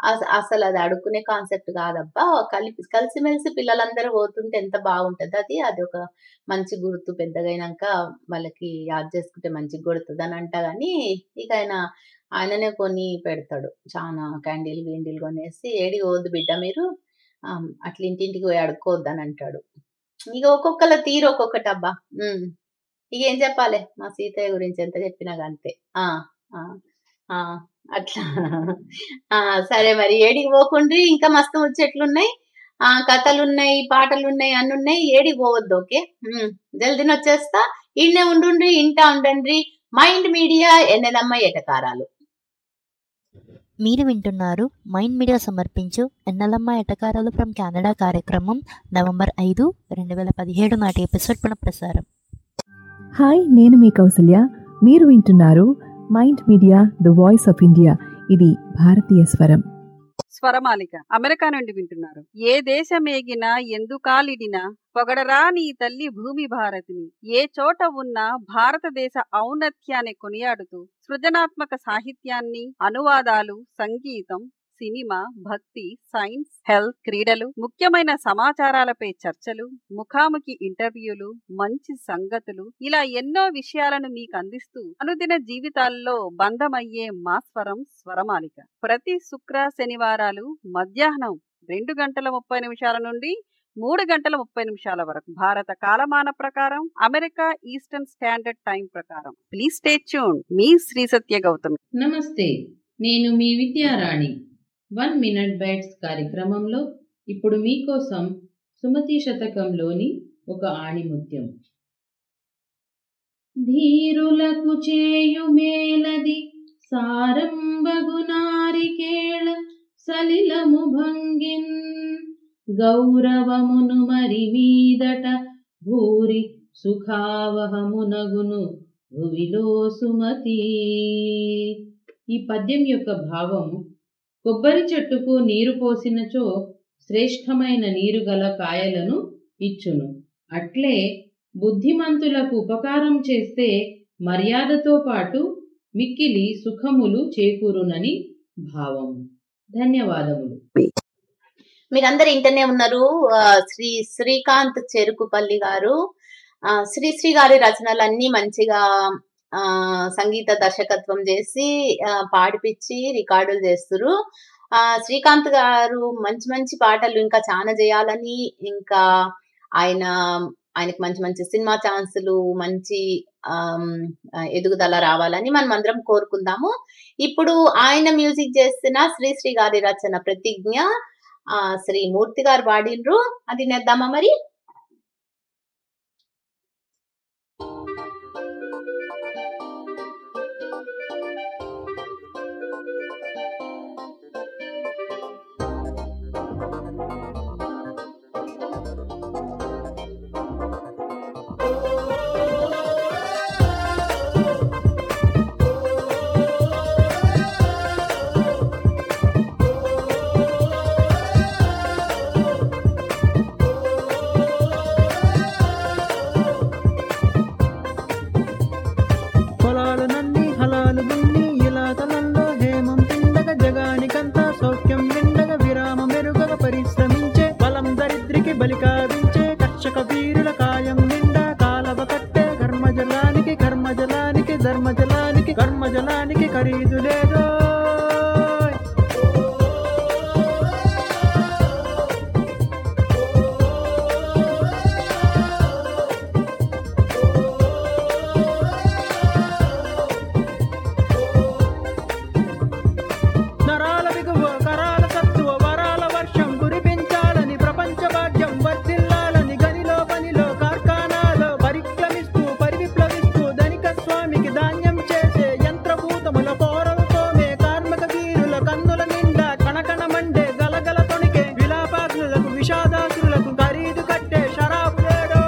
అస- అసలు అది అడుక్కునే కాన్సెప్ట్ కాదబ్బా కలిపి కలిసిమెలిసి పిల్లలందరూ పోతుంటే ఎంత బాగుంటది అది అది ఒక మంచి గుర్తు పెద్దగైనాక వాళ్ళకి యాద్ చేసుకుంటే మంచిగా కొడుతుంది అని అంట కానీ ఇక ఆయన ఆయననే కొని పెడతాడు చాలా క్యాండిల్ గిండిల్ కొనేసి ఏడి పోవద్దు బిడ్డ మీరు ఆ, అట్లా ఇంటింటికి పోయి అడుక్కోవద్దు అని అంటాడు ఇక ఒక్కొక్కల తీరు ఒక్కొక్కటి అబ్బా ఉమ్. ఇక ఏం చెప్పాలి మా సీతయ్య గురించి ఎంత చెప్పినా గా అంతే ఆ ఆ ఆ అట్లా ఆ సరే మరి ఏడికి పోకుండ్రి ఇంకా మస్తు ముచ్చట్లు ఉన్నాయి ఆ కథలు ఉన్నాయి పాటలు ఉన్నాయి అన్ని ఉన్నాయి ఏడికి పోవద్దు ఓకే ఉమ్, జల్దిని వచ్చేస్తా ఈడనే ఉండుండ్రి ఇంటా ఉండండి మైండ్ మీడియా ఎన్నెలమ్మ ఎటకారాలు మీరు వింటున్నారు మైండ్ మీడియా సమర్పించు ఎన్నెలమ్మ ఎటకారాలు ఫ్రమ్ కెనడా కార్యక్రమం నవంబర్ ఐదు రెండు వేల పదిహేడు నాటి ఎపిసోడ్ పునఃప్రసారం హాయ్ నేను మీ కౌసల్య మీరు వింటున్నారు Mind Media the voice of India ఇది భారతీయ స్వరం స్వరమాలిక అమెరికా నుండి వింటున్నారు ఏ దేశమేగినా ఎందుకాలిడినా పొగడరా నీ తల్లి భూమి భారతిని ఏ చోట ఉన్నా భారతదేశ ఔన్నత్యాన్ని కొనియాడుతూ సృజనాత్మక సాహిత్యాన్ని అనువాదాలు సంగీతం సినిమా భక్తి సైన్స్ హెల్త్ క్రీడలు ముఖ్యమైన సమాచారాలపై చర్చలు ముఖాముఖి ఇంటర్వ్యూలు మంచి సంగతులు ఇలా ఎన్నో విషయాలను మీకు అందిస్తూ అనుదిన జీవితాల్లో బంధమయ్యే మా స్వరం స్వరమాలిక ప్రతి శుక్ర శనివారాలు మధ్యాహ్నం రెండు గంటల ముప్పై నిమిషాల నుండి మూడు గంటల ముప్పై నిమిషాల వరకు భారత కాలమాన ప్రకారం అమెరికా ఈస్టర్న్ స్టాండర్డ్ టైం ప్రకారం ప్లీజ్ స్టే ట్యూన్ మీ శ్రీ సత్య గౌతమి నమస్తే నేను మీ విద్యారాణి వన్ మినిట్ బైట్స్ కార్యక్రమంలో ఇప్పుడు మీకోసం సుమతి శతకంలోని ఒక ఆణిముత్యం ధీరులకు చేయు మేలది సారంబగునారికేళ సలిలము భంగిన్ గౌరవమును మరి మీదట భూరి సుఖావహమునగును భువిలో సుమతి ఈ పద్యం యొక్క భావం కొబ్బరి చెట్టుకు నీరు పోసినచో శ్రేష్టమైన నీరు గల కాయలను ఇచ్చును అట్లే బుద్ధిమంతులకు ఉపకారం చేస్తే మర్యాదతో పాటు మిక్కిలి సుఖములు చేకూరునని భావము ధన్యవాదములు మీరందరు ఇంటనే ఉన్నారు ఆ, శ్రీ శ్రీకాంత్ చెరుకుపల్లి గారు ఆ, శ్రీశ్రీ గారి రచనలన్నీ మంచిగా ఆ సంగీత దర్శకత్వం చేసి ఆ, పాడిపిచ్చి రికార్డులు చేస్తురు ఆ శ్రీకాంత్ గారు మంచి మంచి పాటలు ఇంకా చాలా చేయాలని ఇంకా ఆయన ఆయనకి మంచి మంచి సినిమా ఛాన్సులు మంచి ఆమ్, ఆ, ఎదుగుదల రావాలని మనం అందరం కోరుకుందాము ఇప్పుడు ఆయన మ్యూజిక్ చేస్తున్న శ్రీశ్రీ గారి రచన ప్రతిజ్ఞ ఆ శ్రీ మూర్తి గారు పాడిండ్రు అది నేద్దామా మరి పొలాలు నన్ని హలాలు దున్ని ఇలా తలంలో హేమం పిండగ జగానికంతా సౌఖ్యం విండగ విరామ మెరుగగ పరిశ్రమించే బలం దరిద్రికి బలి కావించే కర్షక వీరుల కాయం నిండా కాలవ కట్టే కర్మజలానికి కర్మజలానికి ధర్మజలానికి కర్మజలానికి ఖరీదు లేదో నరాల బిగువ కరాల సత్తువ వరాల వర్షం కురిపించాలని ప్రపంచ భాగ్యం వర్ధిల్లాలని గనిలో పనిలో కార్ఖానాలో పరిక్రమిస్తూ పరివిప్లవిస్తూ ధనిక స్వామికి ధాన్యం చేసే యంత్రభూతముల పోరలతోనే కార్మిక వీరుల కన్నుల నిండా కణకణ మండే గలగల తొణికే విలాపాగ్నులకు విషాదాసులకు ఖరీదు కట్టే షరాబు లేడో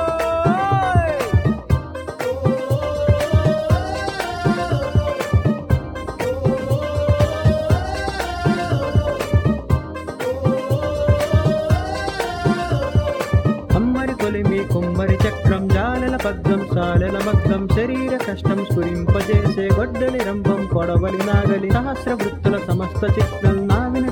అమ్మరి కొలిమి కుమ్మరి చక్రం జాలెల పగ్గం సాలెల మగ్గం శరీర కష్టం స్ఫురింపజేసే గొడ్డలి రంభం కొడవలి నాగలి సహస్ర వృత్తుల సమస్త చిత్రం నావిన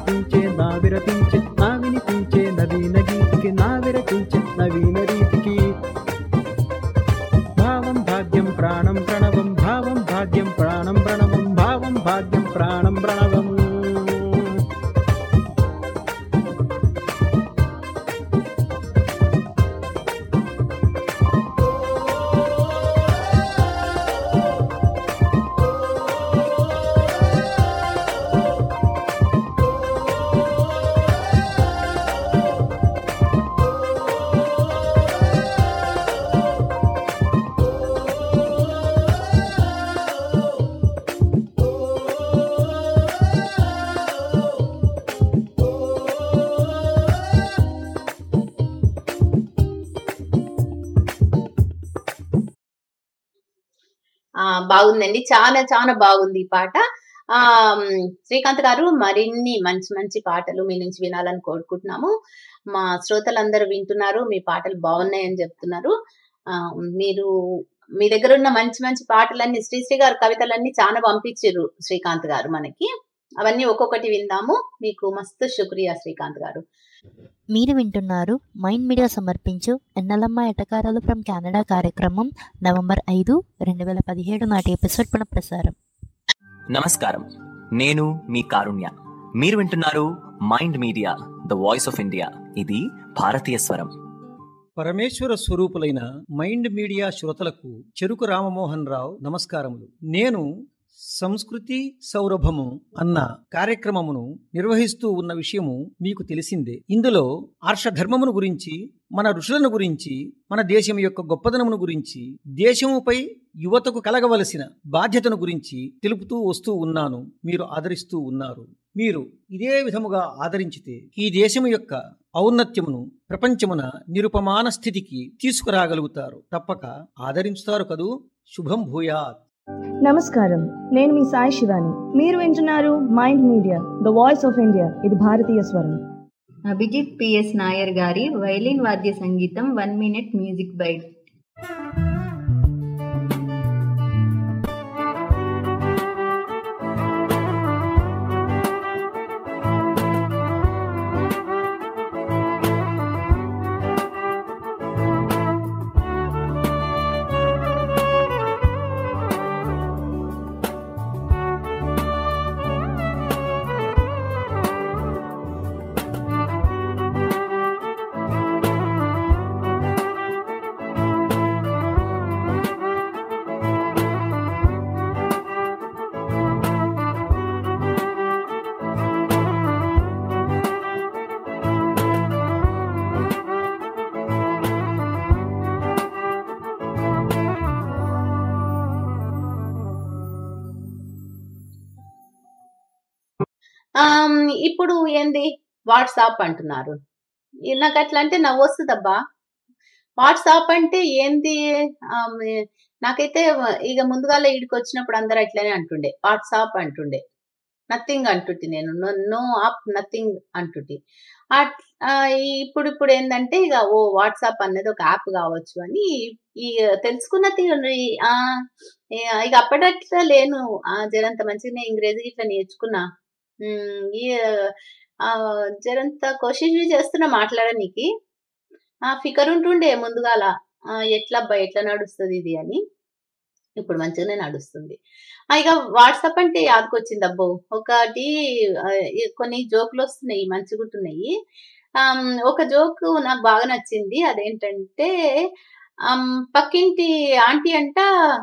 బాగుందండి చాలా చాలా బాగుంది ఈ పాట ఆ మ్, శ్రీకాంత్ గారు మరిన్ని మంచి మంచి పాటలు మీ నుంచి వినాలని కోరుకుంటున్నాము మా శ్రోతలందరూ వింటున్నారు మీ పాటలు బాగున్నాయని చెప్తున్నారు ఆ మీరు మీ దగ్గర ఉన్న మంచి మంచి పాటలన్నీ శ్రీశ్రీ గారు కవితలన్నీ చాలా పంపించారు శ్రీకాంత్ గారు మనకి అవన్నీ ఒక్కొక్కటి విందాము మీకు మస్తు శుక్రియా శ్రీకాంత్ గారు మీరు వింటున్నారు మైండ్ మీడియా సమర్పించు ఎన్నలమ్మ ఎటకారాలు ఫ్రమ్ కెనడా కార్యక్రమం నవంబర్ ఐదు రెండు వేల పదిహేడు నాటి ఎపిసోడ్ పునఃప్రసారం నమస్కారం నేను మీ కారుణ్య మీరు వింటున్నారు Mind Media the voice of India ఇది భారతీయ స్వరం పరమేశ్వర స్వరూపులైన మైండ్ మీడియా శ్రోతలకు చెరుకు రామమోహన్ రావు నమస్కారములు నేను సంస్కృతి సౌరభము అన్న కార్యక్రమమును నిర్వహిస్తూ ఉన్న విషయము మీకు తెలిసిందే ఇందులో ఆర్షధర్మమును గురించి మన ఋషులను గురించి మన దేశం యొక్క గొప్పదనమును గురించి దేశముపై యువతకు కలగవలసిన బాధ్యతను గురించి తెలుపుతూ వస్తూ ఉన్నాను మీరు ఆదరిస్తూ ఉన్నారు మీరు ఇదే విధముగా ఆదరించితే ఈ దేశము యొక్క ఔన్నత్యమును ప్రపంచమున నిరుపమాన స్థితికి తీసుకురాగలుగుతారు తప్పక ఆదరించుతారు కదూ శుభం భూయాత్ నమస్కారం నేను మీ సాయి శివాని మీరు వింటున్నారు Mind Media the voice of India ఇది భారతీయ స్వరం అభిజిత్ పిఎస్ నాయర్ గారి వైలిన్ వాద్య సంగీతం one minute music bite um, ఇప్పుడు ఏంది వాట్సాప్ అంటున్నారు ఈ నాకు అట్లా అంటే నవ్వు వస్తుందబ్బా వాట్సాప్ అంటే ఏంది ఆమ్, నాకైతే ఇక ముందుగాల ఈడికి వచ్చినప్పుడు అందరు అట్లనే అంటుండే వాట్సాప్ అంటుండే నథింగ్ అంటుంటి నేను నో నో ఆప్ నథింగ్ అంటుంటి అట్- ఆ, ఈ- ఇప్పుడు ఇప్పుడు ఏంటంటే ఇక ఓ వాట్సాప్ అనేది ఒక యాప్ కావచ్చు అని ఈ తెలుసుకున్న తీరు ఆ ఏ- ఇక అప్పటట్లా లేను ఆ జరంత మంచిగానే ఇంగ్రేజీ ఇట్లా నేర్చుకున్నా ఉమ్, ఈ ఆ, జరంత కోషిష్ బి చేస్తున్నా మాట్లాడనీకి ఆ ఫికర్ ఉంటుండే ముందుగాల ఆ, ఎట్లా అబ్బా ఎట్లా నడుస్తుంది ఇది అని ఇప్పుడు మంచిగానే నడుస్తుంది ఆ, ఇక వాట్సాప్ అంటే యాదకొచ్చింది అబ్బో ఒకటి ఆ, ఈ కొన్ని జోకులు వస్తున్నాయి మంచిగా ఉంటున్నాయి ఆమ్, ఒక జోక్ నాకు బాగా నచ్చింది అదేంటంటే ఆమ్, పక్కింటి ఆంటీ అంట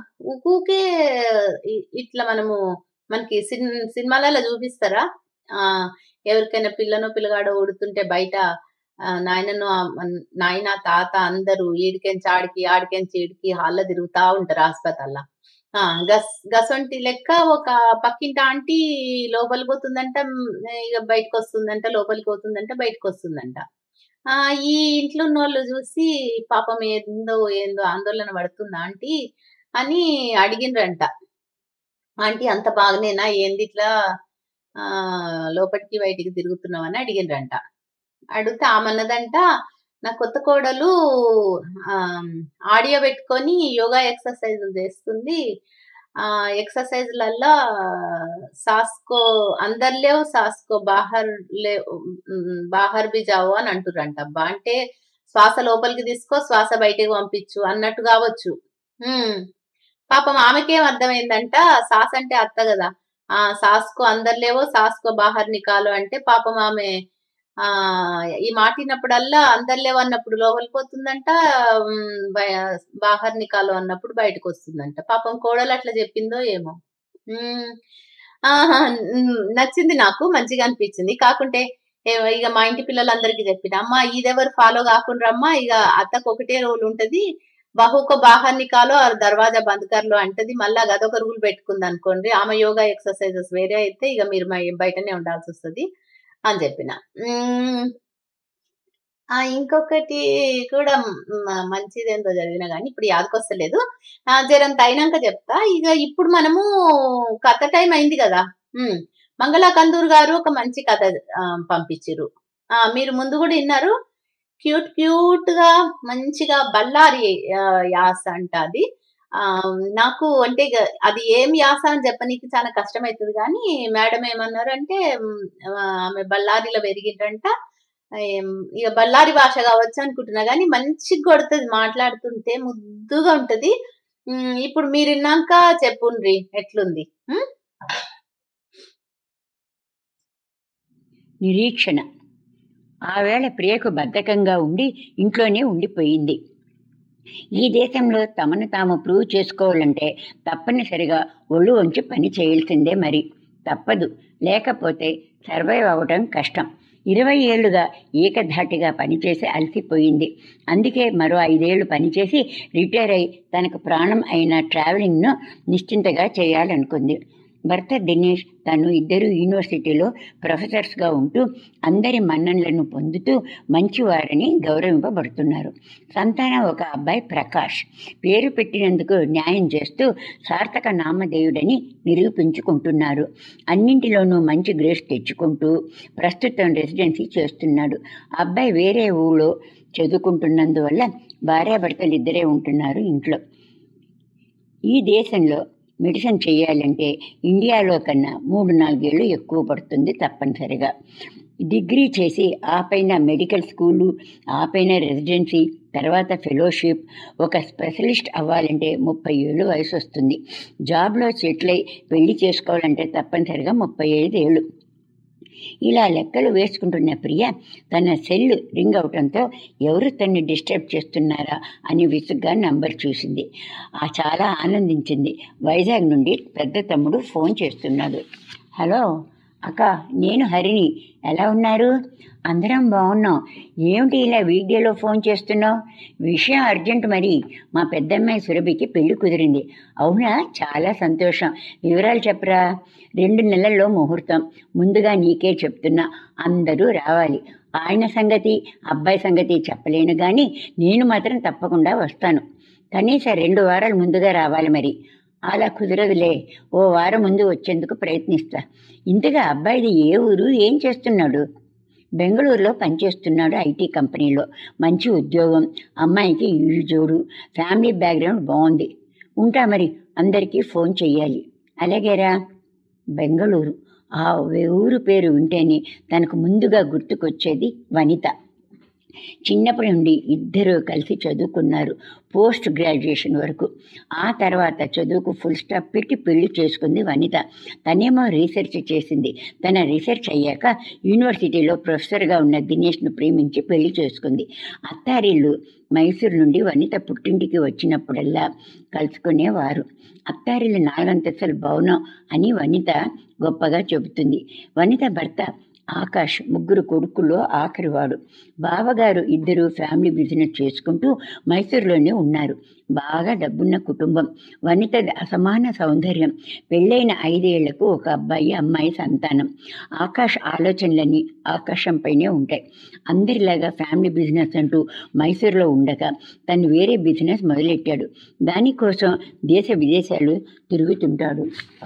ఊకే ఇ- ఇట్లా మనము మనకి సిన్ సినిమాలలో చూపిస్తారా ఆ ఎవరికైనా పిల్లనో పిల్లగాడో ఉడుతుంటే బయట ఆ, నాయనను ఆ, మన- నాయన తాత అందరూ ఈడికెంచి ఆడికి ఆడికెంచి ఈడికి హాల్లో తిరుగుతా ఉంటారు హాస్పిటల్లో ఆ గస్ గసొంటి లెక్క ఒక పక్కింటి ఆంటీ లోపలికి పోతుందంట మ్, ఇక బయటకు వస్తుందంట లోపలికి పోతుందంట బయటకు వస్తుందంట ఆ ఈ ఇంట్లో ఉన్న వాళ్ళు చూసి పాపం ఏందో ఏందో ఆందోళన పడుతుంది ఆంటీ అని అడిగిండ్రంట ఆంటీ అంత బాగానేనా ఏంది ఇట్లా ఆ లోపలికి బయటికి తిరుగుతున్నావని అడిగిండ్రంట అడిగితే ఆమన్నదంట నా కొత్త కోడలు ఆడియో పెట్టుకొని యోగా ఎక్సర్సైజ్ చేస్తుంది ఆ ఎక్సర్సైజ్లల్లో సాస్కో అందరు లేవు సాస్కో బాహర్ లేవు ఉమ్, బాహర్ బి జావు అని అంటుర్రంట అబ్బా అంటే శ్వాస లోపలికి తీసుకో శ్వాస బయటికి పంపించు అన్నట్టు కావచ్చు ఉమ్. పాపం ఆమెకేం అర్థమైందంట సాస్ అంటే అత్త కదా ఆ సాస్కో అందరు లేవో సాస్కో బాహర్ నికాలో అంటే పాపం ఆమె ఆ ఈ మాటినప్పుడల్లా అందరు లేవు అన్నప్పుడు లోపలికి పోతుందంట ఉమ్, బయ- బాహర్ నికాలో అన్నప్పుడు బయటకు వస్తుందంట పాపం కోడలు అట్లా చెప్పిందో ఏమో ఉమ్, ఆహా, ఉమ్, నచ్చింది నాకు మంచిగా అనిపించింది కాకుంటే ఏ- ఇక మా ఇంటి పిల్లలందరికీ చెప్పిన అమ్మ ఇదెవరు ఫాలో కాకుండా అమ్మా ఇక అత్తకు ఒకటే రూల్ ఉంటది బహుకో బాహర్ నికాలో ఆర్ దర్వాజా బంద్ కర్లో అంటది మళ్ళా అదొక రూల్ పెట్టుకుంది అనుకోండి ఆమె యోగా ఎక్సర్సైజెస్ వేరే అయితే ఇక మీరు మా బయటనే ఉండాల్సి వస్తది అని చెప్పిన ఉమ్, ఆ ఇంకొకటి కూడా మ- మంచిదేందో చదివిన కానీ ఇప్పుడు యాదకొస్తలేదు ఆ, జరంత అయినాక చెప్తా ఇక ఇప్పుడు మనము కథ టైం అయింది కదా ఉమ్, మంగళ కందూర్ గారు ఒక మంచి కథ ఆ, పంపించిర్రు ఆ, మీరు ముందు కూడా విన్నారు క్యూట్ క్యూట్ గా మంచిగా బళ్ళారి ఆ, యాస అంట అది ఆ నాకు అంటే ఇక అది ఏం యాస అని చెప్పనీకి చాలా కష్టమవుతుంది కానీ మేడం ఏమన్నారు అంటే ఉమ్, ఆ, ఆమె బళ్ళారిలో పెరిగిందంట ఏం, ఇక బళ్ళారి భాష కావచ్చు అనుకుంటున్నా కానీ మంచిగా కొడుతుంది మాట్లాడుతుంటే ముద్దుగా ఉంటది ఉమ్, ఇప్పుడు మీరు విన్నాక చెప్పుండ్రి ఎట్లుంది ఉమ్? నిరీక్షణ ఆ వేళ ప్రియకు బద్ధకంగా ఉండి ఇంట్లోనే ఉండిపోయింది ఈ దేశంలో తమను తాము ప్రూవ్ చేసుకోవాలంటే తప్పనిసరిగా ఒళ్ళు వంచి పని చేయాల్సిందే మరి తప్పదు లేకపోతే సర్వైవ్ అవ్వడం కష్టం ఇరవై ఏళ్లుగా ఏకధాటిగా పనిచేసి అలసిపోయింది అందుకే మరో ఐదేళ్లు పనిచేసి రిటైర్ అయి తనకు ప్రాణం అయిన ట్రావెలింగ్ను నిశ్చింతగా చేయాలనుకుంది భర్త దినేష్ తను ఇద్దరు యూనివర్సిటీలో ప్రొఫెసర్స్గా ఉంటూ అందరి మన్ననలను పొందుతూ మంచివారని గౌరవింపబడుతున్నారు సంతానం ఒక అబ్బాయి ప్రకాష్ పేరు పెట్టినందుకు న్యాయం చేస్తూ సార్థక నామధేయుడని నిరూపించుకుంటున్నారు అన్నింటిలోనూ మంచి గ్రేస్ తెచ్చుకుంటూ ప్రస్తుతం రెసిడెన్సీ చేస్తున్నాడు అబ్బాయి వేరే ఊళ్ళో చదువుకుంటున్నందువల్ల భార్యాభర్తలు ఇద్దరే ఉంటున్నారు ఇంట్లో ఈ దేశంలో మెడిసిన్ చేయాలంటే ఇండియాలో కన్నా మూడు నాలుగేళ్ళు ఎక్కువ పడుతుంది తప్పనిసరిగా డిగ్రీ చేసి ఆ పైన మెడికల్ స్కూలు ఆ పైన రెసిడెన్సీ తర్వాత ఫెలోషిప్ ఒక స్పెషలిస్ట్ అవ్వాలంటే ముప్పై ఏళ్ళు వయసు వస్తుంది జాబ్లో సెటిల్ అయి పెళ్లి చేసుకోవాలంటే తప్పనిసరిగా ముప్పై ఐదు ఏళ్ళు ఇలా లెక్కలు వేసుకుంటున్న ప్రియ తన సెల్ రింగ్ అవటంతో ఎవరు తన్ని డిస్టర్బ్ చేస్తున్నారా అని విసుగ్గా నంబర్ చూసింది ఆ చాలా ఆనందించింది వైజాగ్ నుండి పెద్ద తమ్ముడు ఫోన్ చేస్తున్నాడు హలో అక్క నేను హరిని ఎలా ఉన్నారు అందరం బాగున్నాం ఏమిటి ఇలా వీడియోలో ఫోన్ చేస్తున్నావు విషయం అర్జెంట్ మరి మా పెద్దమ్మాయి సురభికి పెళ్లి కుదిరింది అవునా చాలా సంతోషం వివరాలు చెప్పరా రెండు నెలల్లో ముహూర్తం ముందుగా నీకే చెప్తున్నా అందరూ రావాలి ఆయన సంగతి అబ్బాయి సంగతి చెప్పలేను కానీ నేను మాత్రం తప్పకుండా వస్తాను కనీసం రెండు వారాలు ముందుగా రావాలి మరి అలా కుదరదులే ఓ వారం ముందు వచ్చేందుకు ప్రయత్నిస్తా ఇంతగా అబ్బాయిది ఏ ఊరు ఏం చేస్తున్నాడు బెంగళూరులో పనిచేస్తున్నాడు ఐటీ కంపెనీలో మంచి ఉద్యోగం అమ్మాయికి ఇల్లు జోడు ఫ్యామిలీ బ్యాక్గ్రౌండ్ బాగుంది ఉంటా మరి అందరికీ ఫోన్ చెయ్యాలి అలాగేరా బెంగళూరు ఆ ఊరు పేరు వింటేనే తనకు ముందుగా గుర్తుకొచ్చేది వనిత చిన్నప్పటి నుండి ఇద్దరూ కలిసి చదువుకున్నారు పోస్ట్ గ్రాడ్యుయేషన్ వరకు ఆ తర్వాత చదువుకు ఫుల్ స్టాప్ పెట్టి పెళ్లి చేసుకుంది వనిత తనేమో రీసెర్చ్ చేసింది తన రీసెర్చ్ అయ్యాక యూనివర్సిటీలో ప్రొఫెసర్గా ఉన్న దినేష్ను ప్రేమించి పెళ్లి చేసుకుంది అత్తారిల్లు మైసూరు నుండి వనిత పుట్టింటికి వచ్చినప్పుడల్లా కలుసుకునేవారు అత్తారిల్లు నాలుగంతస్తుల భవనం అని వనిత గొప్పగా చెబుతుంది వనిత భర్త ఆకాష్ ముగ్గురు కొడుకుల్లో ఆఖరివాడు బావగారు ఇద్దరు ఫ్యామిలీ బిజినెస్ చేసుకుంటూ మైసూరులోనే ఉన్నారు బాగా డబ్బున్న కుటుంబం వనిత అసమాన సౌందర్యం పెళ్ళైన ఐదేళ్లకు ఒక అబ్బాయి అమ్మాయి సంతానం ఆకాష్ ఆలోచనలన్నీ ఆకాశంపైనే ఉంటాయి అందరిలాగా ఫ్యామిలీ బిజినెస్ అంటూ మైసూరులో ఉండగా తను వేరే బిజినెస్ మొదలెట్టాడు దానికోసం దేశ విదేశాలు తిరుగుతుంటాడు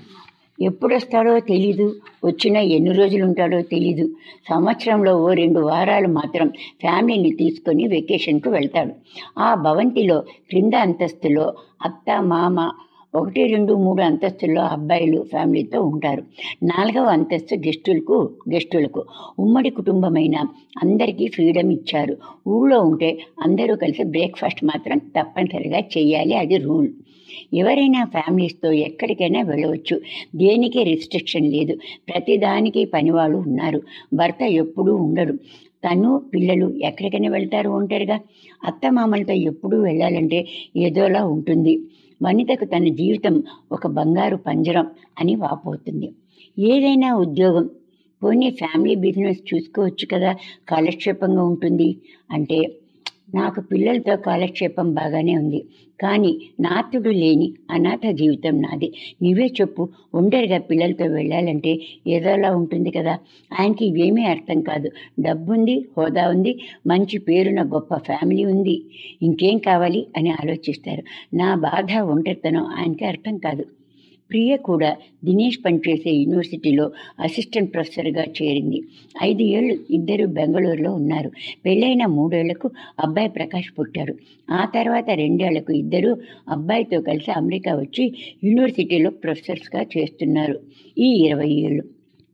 ఎప్పుడు వస్తాడో తెలీదు వచ్చినా ఎన్ని రోజులు ఉంటాడో తెలీదు సంవత్సరంలో ఓ రెండు వారాలు మాత్రం ఫ్యామిలీని తీసుకొని వెకేషన్కు వెళ్తాడు ఆ భవంతిలో క్రింద అంతస్తులో అత్త మామ ఒకటి రెండు మూడు అంతస్తుల్లో అబ్బాయిలు ఫ్యామిలీతో ఉంటారు నాలుగవ అంతస్తు గెస్టులకు గెస్టులకు ఉమ్మడి కుటుంబమైన అందరికీ ఫ్రీడమ్ ఇచ్చారు ఊళ్ళో ఉంటే అందరూ కలిసి బ్రేక్ఫాస్ట్ మాత్రం తప్పనిసరిగా చేయాలి అది రూల్ ఎవరైనా ఫ్యామిలీస్తో ఎక్కడికైనా వెళ్ళవచ్చు దేనికి రిస్ట్రిక్షన్ లేదు ప్రతిదానికి పనివాళ్ళు ఉన్నారు భర్త ఎప్పుడూ ఉండడు తను పిల్లలు ఎక్కడికైనా వెళ్తారు ఒంటరిగా అత్తమామలతో ఎప్పుడూ వెళ్ళాలంటే ఏదోలా ఉంటుంది వనితకు తన జీవితం ఒక బంగారు పంజరం అని వాపోతుంది ఏదైనా ఉద్యోగం పోనీ ఫ్యామిలీ బిజినెస్ చూసుకోవచ్చు కదా కాలక్షేపంగా ఉంటుంది అంటే నాకు పిల్లలతో కాలక్షేపం బాగానే ఉంది కానీ నాతుడు లేని అనాథ జీవితం నాది నువ్వే చెప్పు ఒంటరిగా పిల్లలతో వెళ్ళాలంటే ఏదోలా ఉంటుంది కదా ఆయనకి ఇవేమీ అర్థం కాదు డబ్బుంది హోదా ఉంది మంచి పేరున్న గొప్ప ఫ్యామిలీ ఉంది ఇంకేం కావాలి అని ఆలోచిస్తారు నా బాధ ఒంటరితనం ఆయనకి అర్థం కాదు ప్రియ కూడా దినేష్ పనిచేసే యూనివర్సిటీలో అసిస్టెంట్ ప్రొఫెసర్గా చేరింది ఐదు ఏళ్ళు ఇద్దరు బెంగళూరులో ఉన్నారు పెళ్ళైన మూడేళ్లకు అబ్బాయి ప్రకాష్ పుట్టాడు ఆ తర్వాత రెండేళ్లకు ఇద్దరు అబ్బాయితో కలిసి అమెరికా వచ్చి యూనివర్సిటీలో ప్రొఫెసర్స్గా చేస్తున్నారు ఈ ఇరవై ఏళ్ళు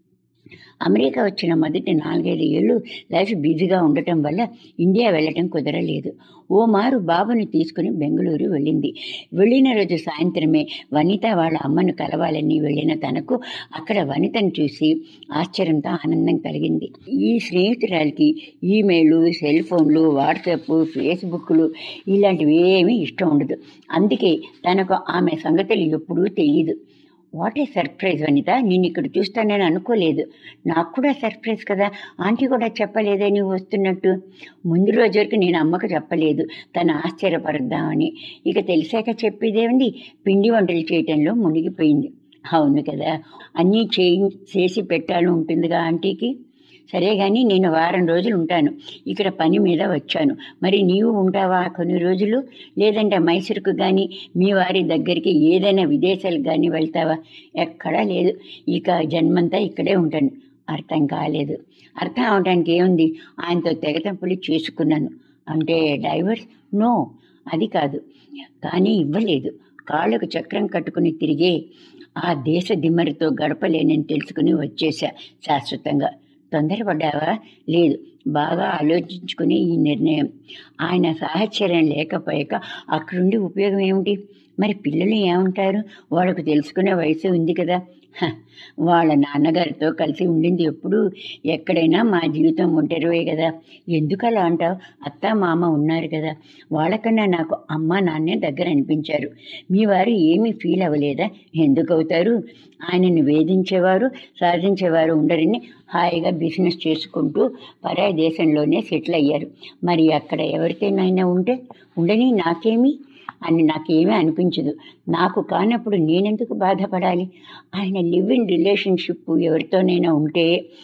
అమెరికా వచ్చిన మొదటి నాలుగైదు ఏళ్ళు లైఫ్ బిజీగా ఉండటం వల్ల ఇండియా వెళ్ళటం కుదరలేదు ఓ మారు బాబుని తీసుకుని బెంగళూరు వెళ్ళింది వెళ్ళిన రోజు సాయంత్రమే వనిత వాళ్ళ అమ్మను కలవాలని వెళ్ళిన తనకు అక్కడ వనితను చూసి ఆశ్చర్యంతో ఆనందం కలిగింది ఈ స్నేహితురాలకి ఈమెయిల్ సెల్ ఫోన్లు వాట్సాప్ ఫేస్బుక్లు ఇలాంటివి ఏమీ ఇష్టం ఉండదు అందుకే తనకు ఆమె సంగతులు ఎప్పుడూ తెలియదు వాట్ ఏ సర్ప్రైజ్ వనిత నేను ఇక్కడ చూస్తానని అనుకోలేదు నాకు కూడా సర్ప్రైజ్ కదా ఆంటీ కూడా చెప్పలేదే నువ్వు వస్తున్నట్టు ముందు రోజు వరకు నేను అమ్మకు చెప్పలేదు తను ఆశ్చర్యపడద్దామని ఇక తెలిసాక చెప్పేదేముంది పిండి వంటలు చేయటంలో మునిగిపోయింది అవును కదా అన్నీ చేయి చేసి పెట్టాలని ఉంటుందిగా ఆంటీకి సరే కానీ నేను వారం రోజులు ఉంటాను ఇక్కడ పని మీద వచ్చాను మరి నీవు ఉంటావా కొన్ని రోజులు లేదంటే మైసూరుకు కానీ మీ వారి దగ్గరికి ఏదైనా విదేశాలకు కానీ వెళ్తావా ఎక్కడా లేదు ఇక జన్మంతా ఇక్కడే ఉంటాను అర్థం కాలేదు అర్థం అవడానికి ఏముంది ఆయనతో తెగతంపులు చేసుకున్నాను అంటే డైవర్స్ నో అది కాదు కానీ ఇవ్వలేదు కాళ్ళకు చక్రం కట్టుకుని తిరిగే ఆ దేశ దిమ్మరితో గడపలేనని తెలుసుకుని వచ్చేసా శాశ్వతంగా తొందరపడ్డావా లేదు బాగా ఆలోచించుకుని ఈ నిర్ణయం ఆయన సాహచర్యం లేకపోయాక అక్కడుండి ఉపయోగం ఏమిటి మరి పిల్లలు ఏమంటారు వాళ్ళకు తెలుసుకునే వయసు ఉంది కదా హ, వాళ్ళ నాన్నగారితో కలిసి ఉండింది ఎప్పుడు ఎక్కడైనా మా జీవితం ఒంటరివే కదా ఎందుకు అలా అంటావు అత్త మామ ఉన్నారు కదా వాళ్ళకన్నా నాకు అమ్మ నాన్నే దగ్గర అనిపించారు మీ వారు ఏమీ ఫీల్ అవ్వలేదా ఎందుకు అవుతారు ఆయనను వేధించేవారు సాధించేవారు ఉండరని హాయిగా బిజినెస్ చేసుకుంటూ పరాయి దేశంలోనే సెటిల్ అయ్యారు మరి అక్కడ ఎవరితోనైనా ఉంటే ఉండని నాకేమి అని నాకేమీ అనిపించదు నాకు కానప్పుడు నేనెందుకు బాధపడాలి ఆయన లివ్ ఇన్ రిలేషన్షిప్ ఎవరితోనైనా ఉంటే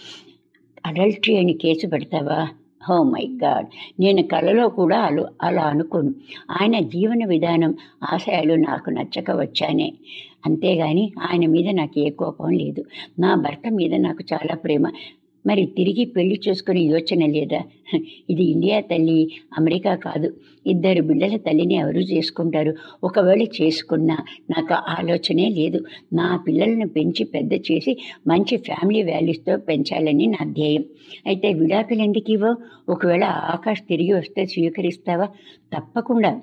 అడల్టరీ అని కేసు పెడతావా హో మై గాడ్ నేను కలలో కూడా అలా అలా అనుకోను ఆయన జీవన విధానం ఆశయాలు నాకు నచ్చక వచ్చానే అంతేగాని ఆయన మీద నాకు ఏ కోపం లేదు నా భర్త మీద నాకు చాలా ప్రేమ మరి తిరిగి పెళ్లి చేసుకునే యోచన లేదా ఇది ఇండియా తల్లి అమెరికా కాదు ఇద్దరు బిడ్డల తల్లిని ఎవరు చేసుకుంటారు ఒకవేళ చేసుకున్నా నాకు ఆ ఆలోచనే లేదు నా పిల్లలను పెంచి పెద్ద చేసి మంచి ఫ్యామిలీ వాల్యూస్తో పెంచాలని నా ధ్యేయం అయితే విడాకులు ఎందుకు ఇవ్వో ఒకవేళ ఆకాష్ తిరిగి వస్తే స్వీకరిస్తావా తప్పకుండా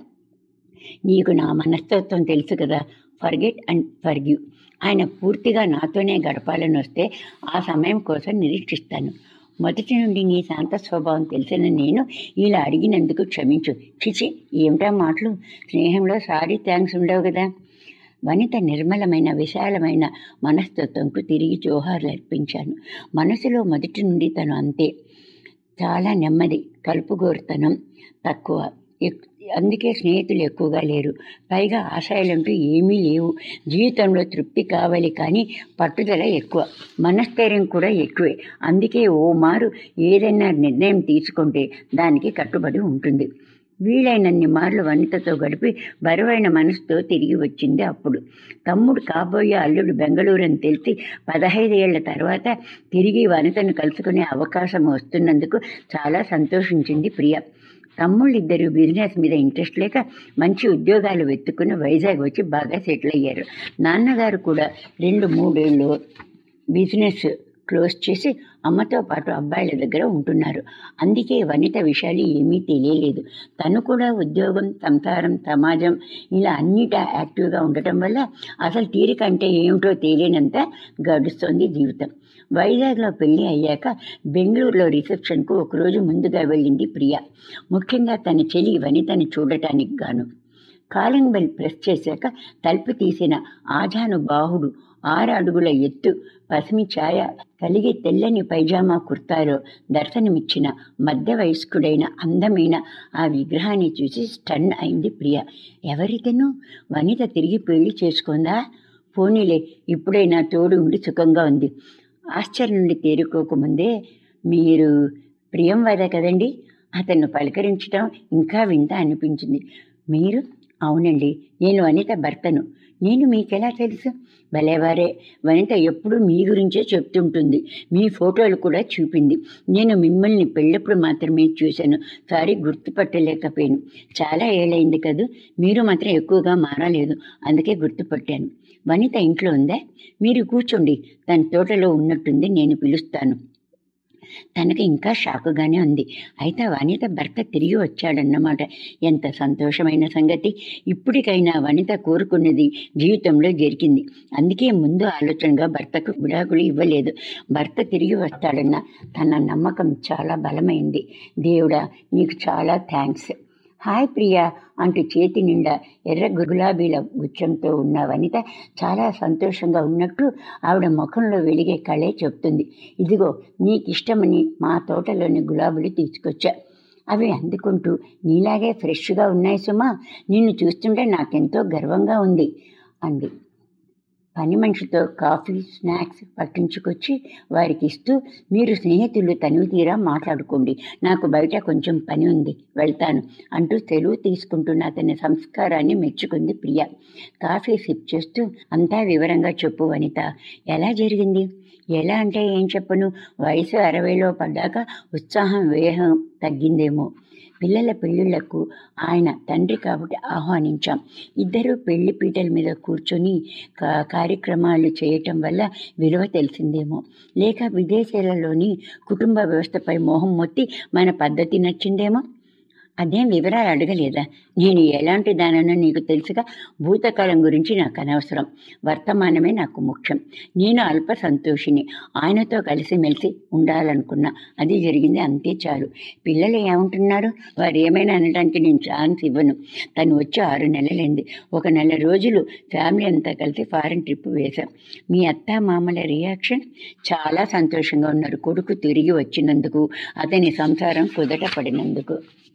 నీకు నా మనస్తత్వం తెలుసు కదా ఫర్గెట్ అండ్ ఫర్గ్యూ ఆయన పూర్తిగా నాతోనే గడపాలని వస్తే ఆ సమయం కోసం నిరీక్షిస్తాను మొదటి నుండి నీ శాంత స్వభావం తెలిసిన నేను ఇలా అడిగినందుకు క్షమించు చిచి ఏమిటా మాటలు స్నేహంలో సారీ థ్యాంక్స్ ఉండవు కదా వనిత నిర్మలమైన విశాలమైన మనస్తత్వంకు తిరిగి జోహార్లు అర్పించాను మనసులో మొదటి నుండి తను అంతే చాలా నెమ్మది కలుపుగోరుతనం తక్కువ ఎక్- అందుకే స్నేహితులు ఎక్కువగా లేరు పైగా ఆశయాలంటూ ఏమీ లేవు జీవితంలో తృప్తి కావాలి కానీ పట్టుదల ఎక్కువ మనస్థైర్యం కూడా ఎక్కువే అందుకే ఓ మారు ఏదైనా నిర్ణయం తీసుకుంటే దానికి కట్టుబడి ఉంటుంది వీలైనన్ని మార్లు వనితతో గడిపి బరువైన మనసుతో తిరిగి వచ్చింది అప్పుడు తమ్ముడు కాబోయే అల్లుడు బెంగళూరు అని తెలిసి పదహైదు ఏళ్ల తర్వాత తిరిగి వనితను కలుసుకునే అవకాశం వస్తున్నందుకు చాలా సంతోషించింది ప్రియ తమ్ముళ్ళిద్దరూ బిజినెస్ మీద ఇంట్రెస్ట్ లేక మంచి ఉద్యోగాలు వెతుక్కుని వైజాగ్ వచ్చి బాగా సెటిల్ అయ్యారు నాన్నగారు కూడా రెండు మూడేళ్ళు బిజినెస్ క్లోజ్ చేసి అమ్మతో పాటు అబ్బాయిల దగ్గర ఉంటున్నారు అందుకే వనిత విషయాలు ఏమీ తెలియలేదు తను కూడా ఉద్యోగం సంసారం సమాజం ఇలా అన్నిటా యాక్టివ్గా ఉండటం వల్ల అసలు తీరిక అంటే ఏమిటో తెలియనంత గడుస్తోంది జీవితం వైజాగ్లో పెళ్లి అయ్యాక బెంగళూరులో రిసెప్షన్కు ఒకరోజు ముందుగా వెళ్ళింది ప్రియ ముఖ్యంగా తన చెలి వనితని చూడటానికి గాను కాలింగ్ బెల్ ప్రెస్ చేశాక తలుపు తీసిన ఆజాను బాహుడు ఆరు అడుగుల ఎత్తు పసిమి ఛాయ కలిగి తెల్లని పైజామా కుర్తాలో దర్శనమిచ్చిన మధ్య వయస్కుడైన అందమైన ఆ విగ్రహాన్ని చూసి స్టన్ అయింది ప్రియ ఎవరితను వనిత తిరిగి పెళ్లి చేసుకుందా పోనీలే ఇప్పుడే నా తోడు ఉండి సుఖంగా ఉంది ఆశ్చర్యం నుండి తేరుకోకముందే మీరు ప్రియం వద కదండి అతన్ని పలకరించడం ఇంకా వింత అనిపించింది మీరు అవునండి నేను వనిత భర్తను నేను మీకెలా తెలుసు భలేవారే వనిత ఎప్పుడూ మీ గురించే చెప్తుంటుంది మీ ఫోటోలు కూడా చూపింది నేను మిమ్మల్ని పెళ్ళప్పుడు మాత్రమే చూశాను సారీ గుర్తుపట్టలేకపోయాను చాలా ఏళ్ళైంది కదూ మీరు మాత్రం ఎక్కువగా మారలేదు అందుకే గుర్తుపట్టాను వనిత ఇంట్లో ఉందా మీరు కూర్చోండి తన తోటలో ఉన్నట్టుంది నేను పిలుస్తాను తనకు ఇంకా షాకుగానే ఉంది అయితే వనిత భర్త తిరిగి వచ్చాడన్నమాట ఎంత సంతోషమైన సంగతి ఇప్పటికైనా వనిత కోరుకున్నది జీవితంలో జరిగింది అందుకే ముందు ఆలోచనగా భర్తకు విడాకులు ఇవ్వలేదు భర్త తిరిగి వస్తాడన్న తన నమ్మకం చాలా బలమైంది దేవుడా నీకు చాలా థ్యాంక్స్ హాయ్ ప్రియా అంటూ చేతి నిండా ఎర్ర గులాబీల గుచ్చంతో ఉన్న వనిత చాలా సంతోషంగా ఉన్నట్టు ఆవిడ ముఖంలో వెలిగే కళే చెప్తుంది ఇదిగో నీకిష్టమని మా తోటలోని గులాబీలు తీసుకొచ్చా అవి అందుకుంటూ నీలాగే ఫ్రెష్గా ఉన్నాయి సుమా నిన్ను చూస్తుంటే నాకెంతో గర్వంగా ఉంది అంది పని మనిషితో కాఫీ స్నాక్స్ పట్టించుకొచ్చి వారికి ఇస్తూ మీరు స్నేహితులు తనివి తీరా మాట్లాడుకోండి నాకు బయట కొంచెం పని ఉంది వెళ్తాను అంటూ సెలవు తీసుకుంటున్న అతని సంస్కారాన్ని మెచ్చుకుంది ప్రియ కాఫీ సిప్ చేస్తూ అంతా వివరంగా చెప్పు వనిత ఎలా జరిగింది ఎలా అంటే ఏం చెప్పను వయసు అరవైలో పడ్డాక ఉత్సాహం వేగం తగ్గిందేమో పిల్లల పెళ్ళిళ్లకు ఆయన తండ్రి కాబట్టి ఆహ్వానించాం ఇద్దరూ పెళ్లి పీటల మీద కూర్చొని కా- కార్యక్రమాలు చేయటం వల్ల విలువ తెలిసిందేమో లేక విదేశాలలోని కుటుంబ వ్యవస్థపై మోహం మొత్తి మన పద్ధతి నచ్చిందేమో అదేం వివరాలు అడగలేదా నేను ఎలాంటి దానో నీకు తెలుసుగా భూతకాలం గురించి నాకు అనవసరం వర్తమానమే నాకు ముఖ్యం నేను అల్ప సంతోషిని ఆయనతో కలిసిమెలిసి ఉండాలనుకున్నా అది జరిగింది అంతే చాలు పిల్లలు ఏమంటున్నారు వారు ఏమైనా అనడానికి నేను ఛాన్స్ ఇవ్వను తను వచ్చి ఆరు నెలలైంది ఒక నెల రోజులు ఫ్యామిలీ అంతా కలిసి ఫారెన్ ట్రిప్ వేశాం మీ అత్త మామల రియాక్షన్ చాలా సంతోషంగా ఉన్నారు కొడుకు తిరిగి వచ్చినందుకు అతని సంసారం కుదట పడినందుకు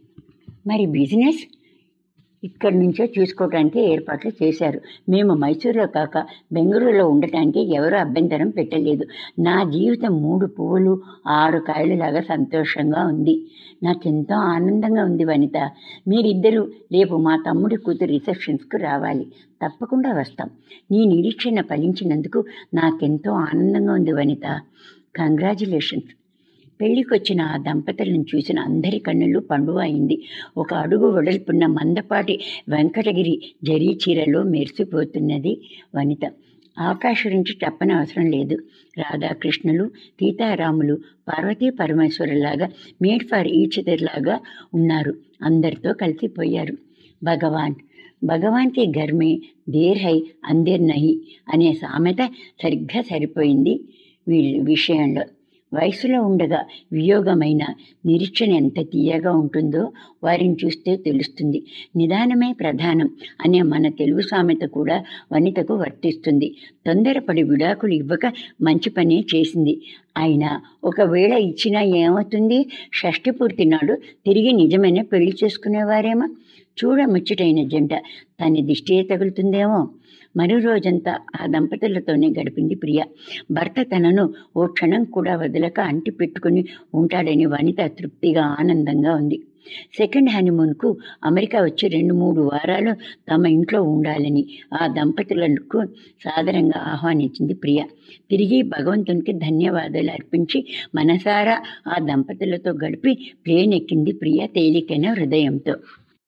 మరి బిజినెస్ ఇక్కడి నుంచో చూసుకోవడానికి ఏర్పాట్లు చేశారు మేము మైసూరులో కాక బెంగళూరులో ఉండటానికి ఎవరూ అభ్యంతరం పెట్టలేదు నా జీవితం మూడు పువ్వులు ఆరు కాయలులాగా సంతోషంగా ఉంది నాకెంతో ఆనందంగా ఉంది వనిత మీరిద్దరూ రేపు మా తమ్ముడి కూతురు రిసెప్షన్స్కు రావాలి తప్పకుండా వస్తాం నీ నిరీక్షణ ఫలించినందుకు నాకెంతో ఆనందంగా ఉంది వనిత కంగ్రాచులేషన్స్ పెళ్లికొచ్చిన ఆ దంపతులను చూసిన అందరి కన్నులు పండుగ అయింది ఒక అడుగు వెడల్పున్న మందపాటి వెంకటగిరి జరీ చీరలో మెరిసిపోతున్నది వనిత ఆకాశం నుంచి చెప్పన అవసరం లేదు రాధాకృష్ణులు సీతారాములు పార్వతీ పరమేశ్వరులాగా మేడ్ ఫర్ ఈచ్ లాగా ఉన్నారు అందరితో కలిసిపోయారు భగవాన్ భగవాన్కి గర్మే దేర్ హై అందర్ నహి అనే సామెత సరిగ్గా సరిపోయింది వీ విషయంలో వయసులో ఉండగా వియోగమైన నిరీక్షణ ఎంత తీయగా ఉంటుందో వారిని చూస్తే తెలుస్తుంది నిదానమే ప్రధానం అనే మన తెలుగు సామెత కూడా వనితకు వర్తిస్తుంది తొందరపడి విడాకులు ఇవ్వక మంచి పనే చేసింది అయినా ఒకవేళ ఇచ్చినా ఏమవుతుంది షష్ఠి పూర్తి నాడు తిరిగి నిజమైన పెళ్లి చేసుకునేవారేమో చూడముచ్చటైన జంట తన దిష్టి తగులుతుందేమో మరో రోజంతా ఆ దంపతులతోనే గడిపింది ప్రియ భర్త తనను ఓ క్షణం కూడా వదలక అంటి పెట్టుకుని ఉంటాడని వనిత తృప్తిగా ఆనందంగా ఉంది సెకండ్ హనీమూన్కు అమెరికా వచ్చి రెండు మూడు వారాలు తమ ఇంట్లో ఉండాలని ఆ దంపతులకు సాదరంగా ఆహ్వానించింది ప్రియ తిరిగి భగవంతునికి ధన్యవాదాలు అర్పించి మనసారా ఆ దంపతులతో గడిపి ప్లేన్ ఎక్కింది ప్రియ తేలికైన హృదయంతో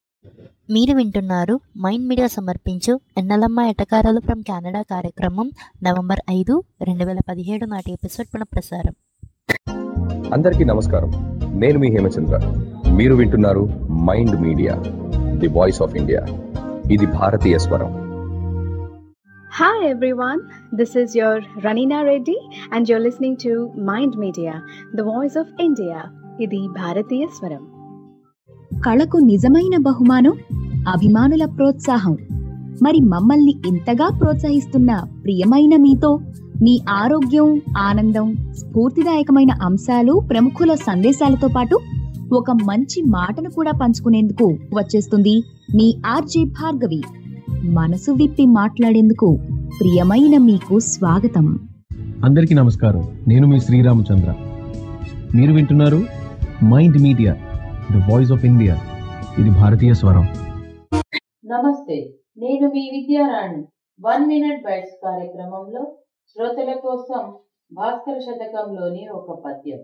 మీరు వింటున్నారు మైండ్ మీడియా సమర్పించు ఎన్నలమ్మ ఎటకారాలు ఫ్రమ్ కెనడా కార్యక్రమం నవంబర్ ఐదు రెండు వేల పదిహేడు నాటి ఎపిసోడ్ పునఃప్రసారం అందరికీ నమస్కారం నేను మీ హేమచంద్ర మీరు వింటున్నారు Mind Media the voice of India ఇది భారతీయ స్వరం Hi everyone, this is your Ranina Reddy and you're listening to Mind Media, the voice of India. ఇది భారతీయ స్వరం కళకు నిజమైన బహుమానం అభిమానుల ప్రోత్సాహం మరి మమ్మల్ని ఇంతగా ప్రోత్సహిస్తున్న ప్రియమైన మీతో మీ ఆరోగ్యం ఆనందం స్ఫూర్తిదాయకమైన అంశాలు ప్రముఖుల సందేశాలతో పాటు ఒక మంచి మాటను కూడా పంచుకునేందుకు వచ్చేస్తుంది మీ ఆర్జే భార్గవి మనసు విప్పి మాట్లాడేందుకు ప్రియమైన మీకు స్వాగతం అందరికీ నమస్కారం నేను మీ శ్రీరామచంద్ర మీరు వింటున్నారు Mind Media the voice of India ఇది భారతీయ స్వరం నమస్తే నేను మీ విద్యారాణి వన్ మినిట్ బైట్స్ కార్యక్రమంలో శ్రోతల కోసం భాస్కర శతకంలోని ఒక పద్యం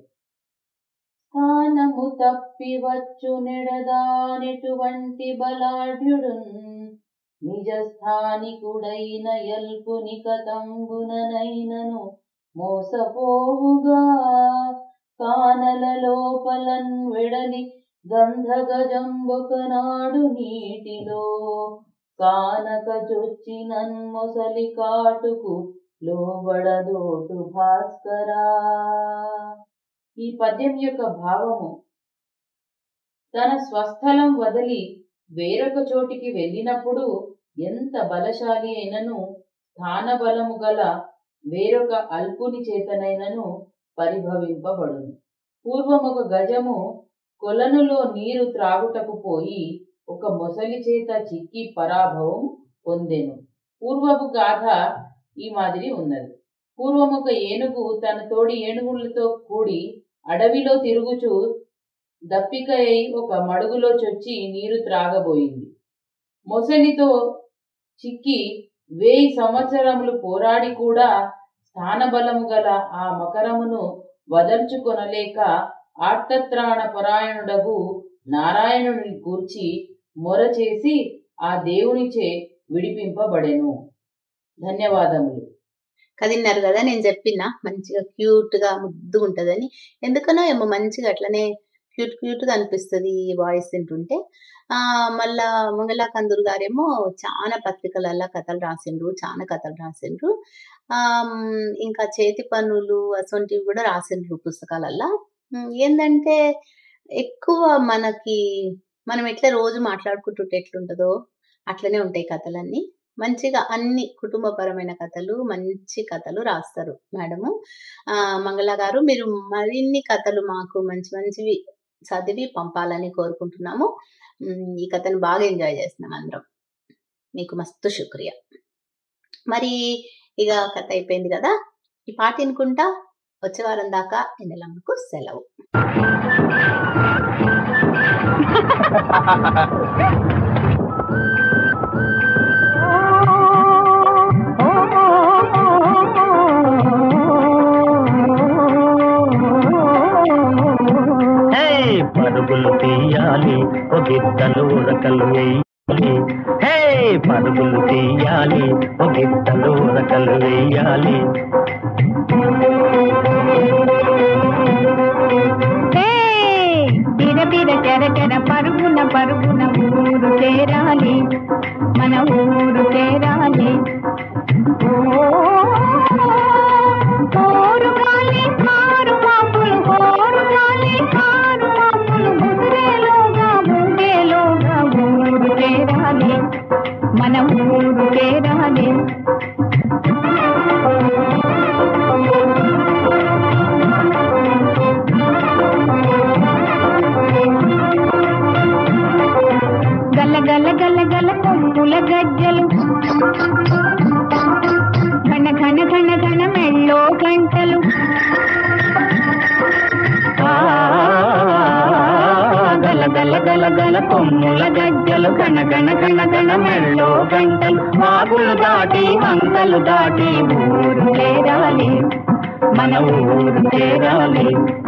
స్థానము తప్పి వచ్చు నెడదానెటువంటి బలాఢ్యుడున్ నిజ స్థానికుడైన ఎల్పుని కతంబుననైనను మోసపోవుగా కానల లోపలన్ వెడలి గంధగజంబొకనాడు నీటిలో కానక చొచ్చినన్ మొసలి కాటుకు లోబడదోటు భాస్కరా ఈ పద్యం యొక్క భావము తన స్వస్థలం వదిలి వేరొక చోటికి వెళ్ళినప్పుడు ఎంత బలశాలి అయినను స్థానబలము గల వేరొక అల్పుని చేతనైనను పరిభవింపబడును పూర్వం ఒక గజము కొలనులో నీరు త్రాగుటకు పోయి ఒక మొసలి చేత చిక్కి పరాభవం పొందెను పూర్వపు గాథ ఈ మాదిరి ఉన్నది పూర్వం ఒక ఏనుగు తన తోడి ఏనుగులతో కూడి అడవిలో తిరుగుచూ దప్పిక అయి ఒక మడుగులో చొచ్చి నీరు త్రాగబోయింది మొసలితో చిక్కి వేయి సంవత్సరములు పోరాడి కూడా స్థానబలము గల ఆ మకరమును వదల్చుకొనలేక ఆర్తత్రాణ పరాయణుడగు నారాయణుని కూర్చి మొర చేసి ఆ దేవునిచే విడిపింపబడెను ధన్యవాదములు కదిన్నారు కదా నేను చెప్పిన మంచిగా క్యూట్ గా ముద్దుగా ఉంటదని ఎందుకనో ఏమో మంచిగా అట్లనే క్యూట్ క్యూట్ గా అనిపిస్తుంది ఈ వాయిస్ వింటుంటే ఆ మళ్ళా మంగళ కందూరు గారేమో చాలా పత్రికలల్లో కథలు రాసిండ్రు చాలా కథలు రాసిండ్రు ఆ ఇంకా చేతి పనులు అసొంటివి కూడా రాసిండ్రు పుస్తకాలల్లో ఉమ్, ఏందంటే ఎక్కువ మనకి మనం ఎట్లా రోజు మాట్లాడుకుంటుంటే ఎట్లుంటుందో అట్లనే ఉంటాయి కథలన్నీ మంచిగా అన్ని కుటుంబపరమైన కథలు మంచి కథలు రాస్తారు మేడము ఆ మంగళ గారు మీరు మరిన్ని కథలు మాకు మంచి మంచివి చదివి పంపాలని కోరుకుంటున్నాము ఉమ్, ఈ కథను బాగా ఎంజాయ్ చేస్తున్నాం అందరం మీకు మస్తు శుక్రియా మరి ఇక కథ అయిపోయింది కదా ఈ పాట వినుకుంటా వచ్చే వారం దాకా ఎన్నెలమ్మకు సెలవు హే పరుగులు తీయాలి ఒక గిద్దలు ఉరకలు వేయాలి హే పరుగులు తీయాలి ఒక గిద్దలు ఉరకలు వేయాలి బిర బిర చెర చెర పరుగున పరుగున ఊరు చేరాలి మన ఊరు చేరాలి ఓరు గాలి కారు మాపులు ఓరు గాలి కారు మాపులు ముదిరేలోగా ముందేలోగా ఊరు చేరాలి మన ఊరు చేరాలి గల గల గల గల కొమ్ముల గజ్జలు ఘన ఘన ఘన ఘన మెళ్ళో గంటలు గల గల గల గల కొమ్ముల గజ్జలు గణ గణ గణ గణ మెళ్ళో గంటలు వాగులు దాటి వంకలు దాటి ఊరు చేరాలి మన ఊరు చేరాలి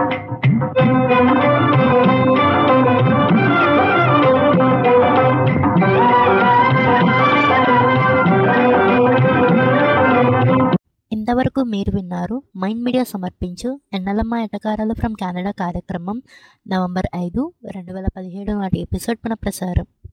ఇంతవరకు మీరు విన్నారు మైండ్ మీడియా సమర్పించు ఎన్నలమ్మ ఎటకారాలు ఫ్రమ్ కెనడా కార్యక్రమం నవంబర్ ఐదు రెండు వేల పదిహేడు నాటి ఎపిసోడ్ పునఃప్రసారం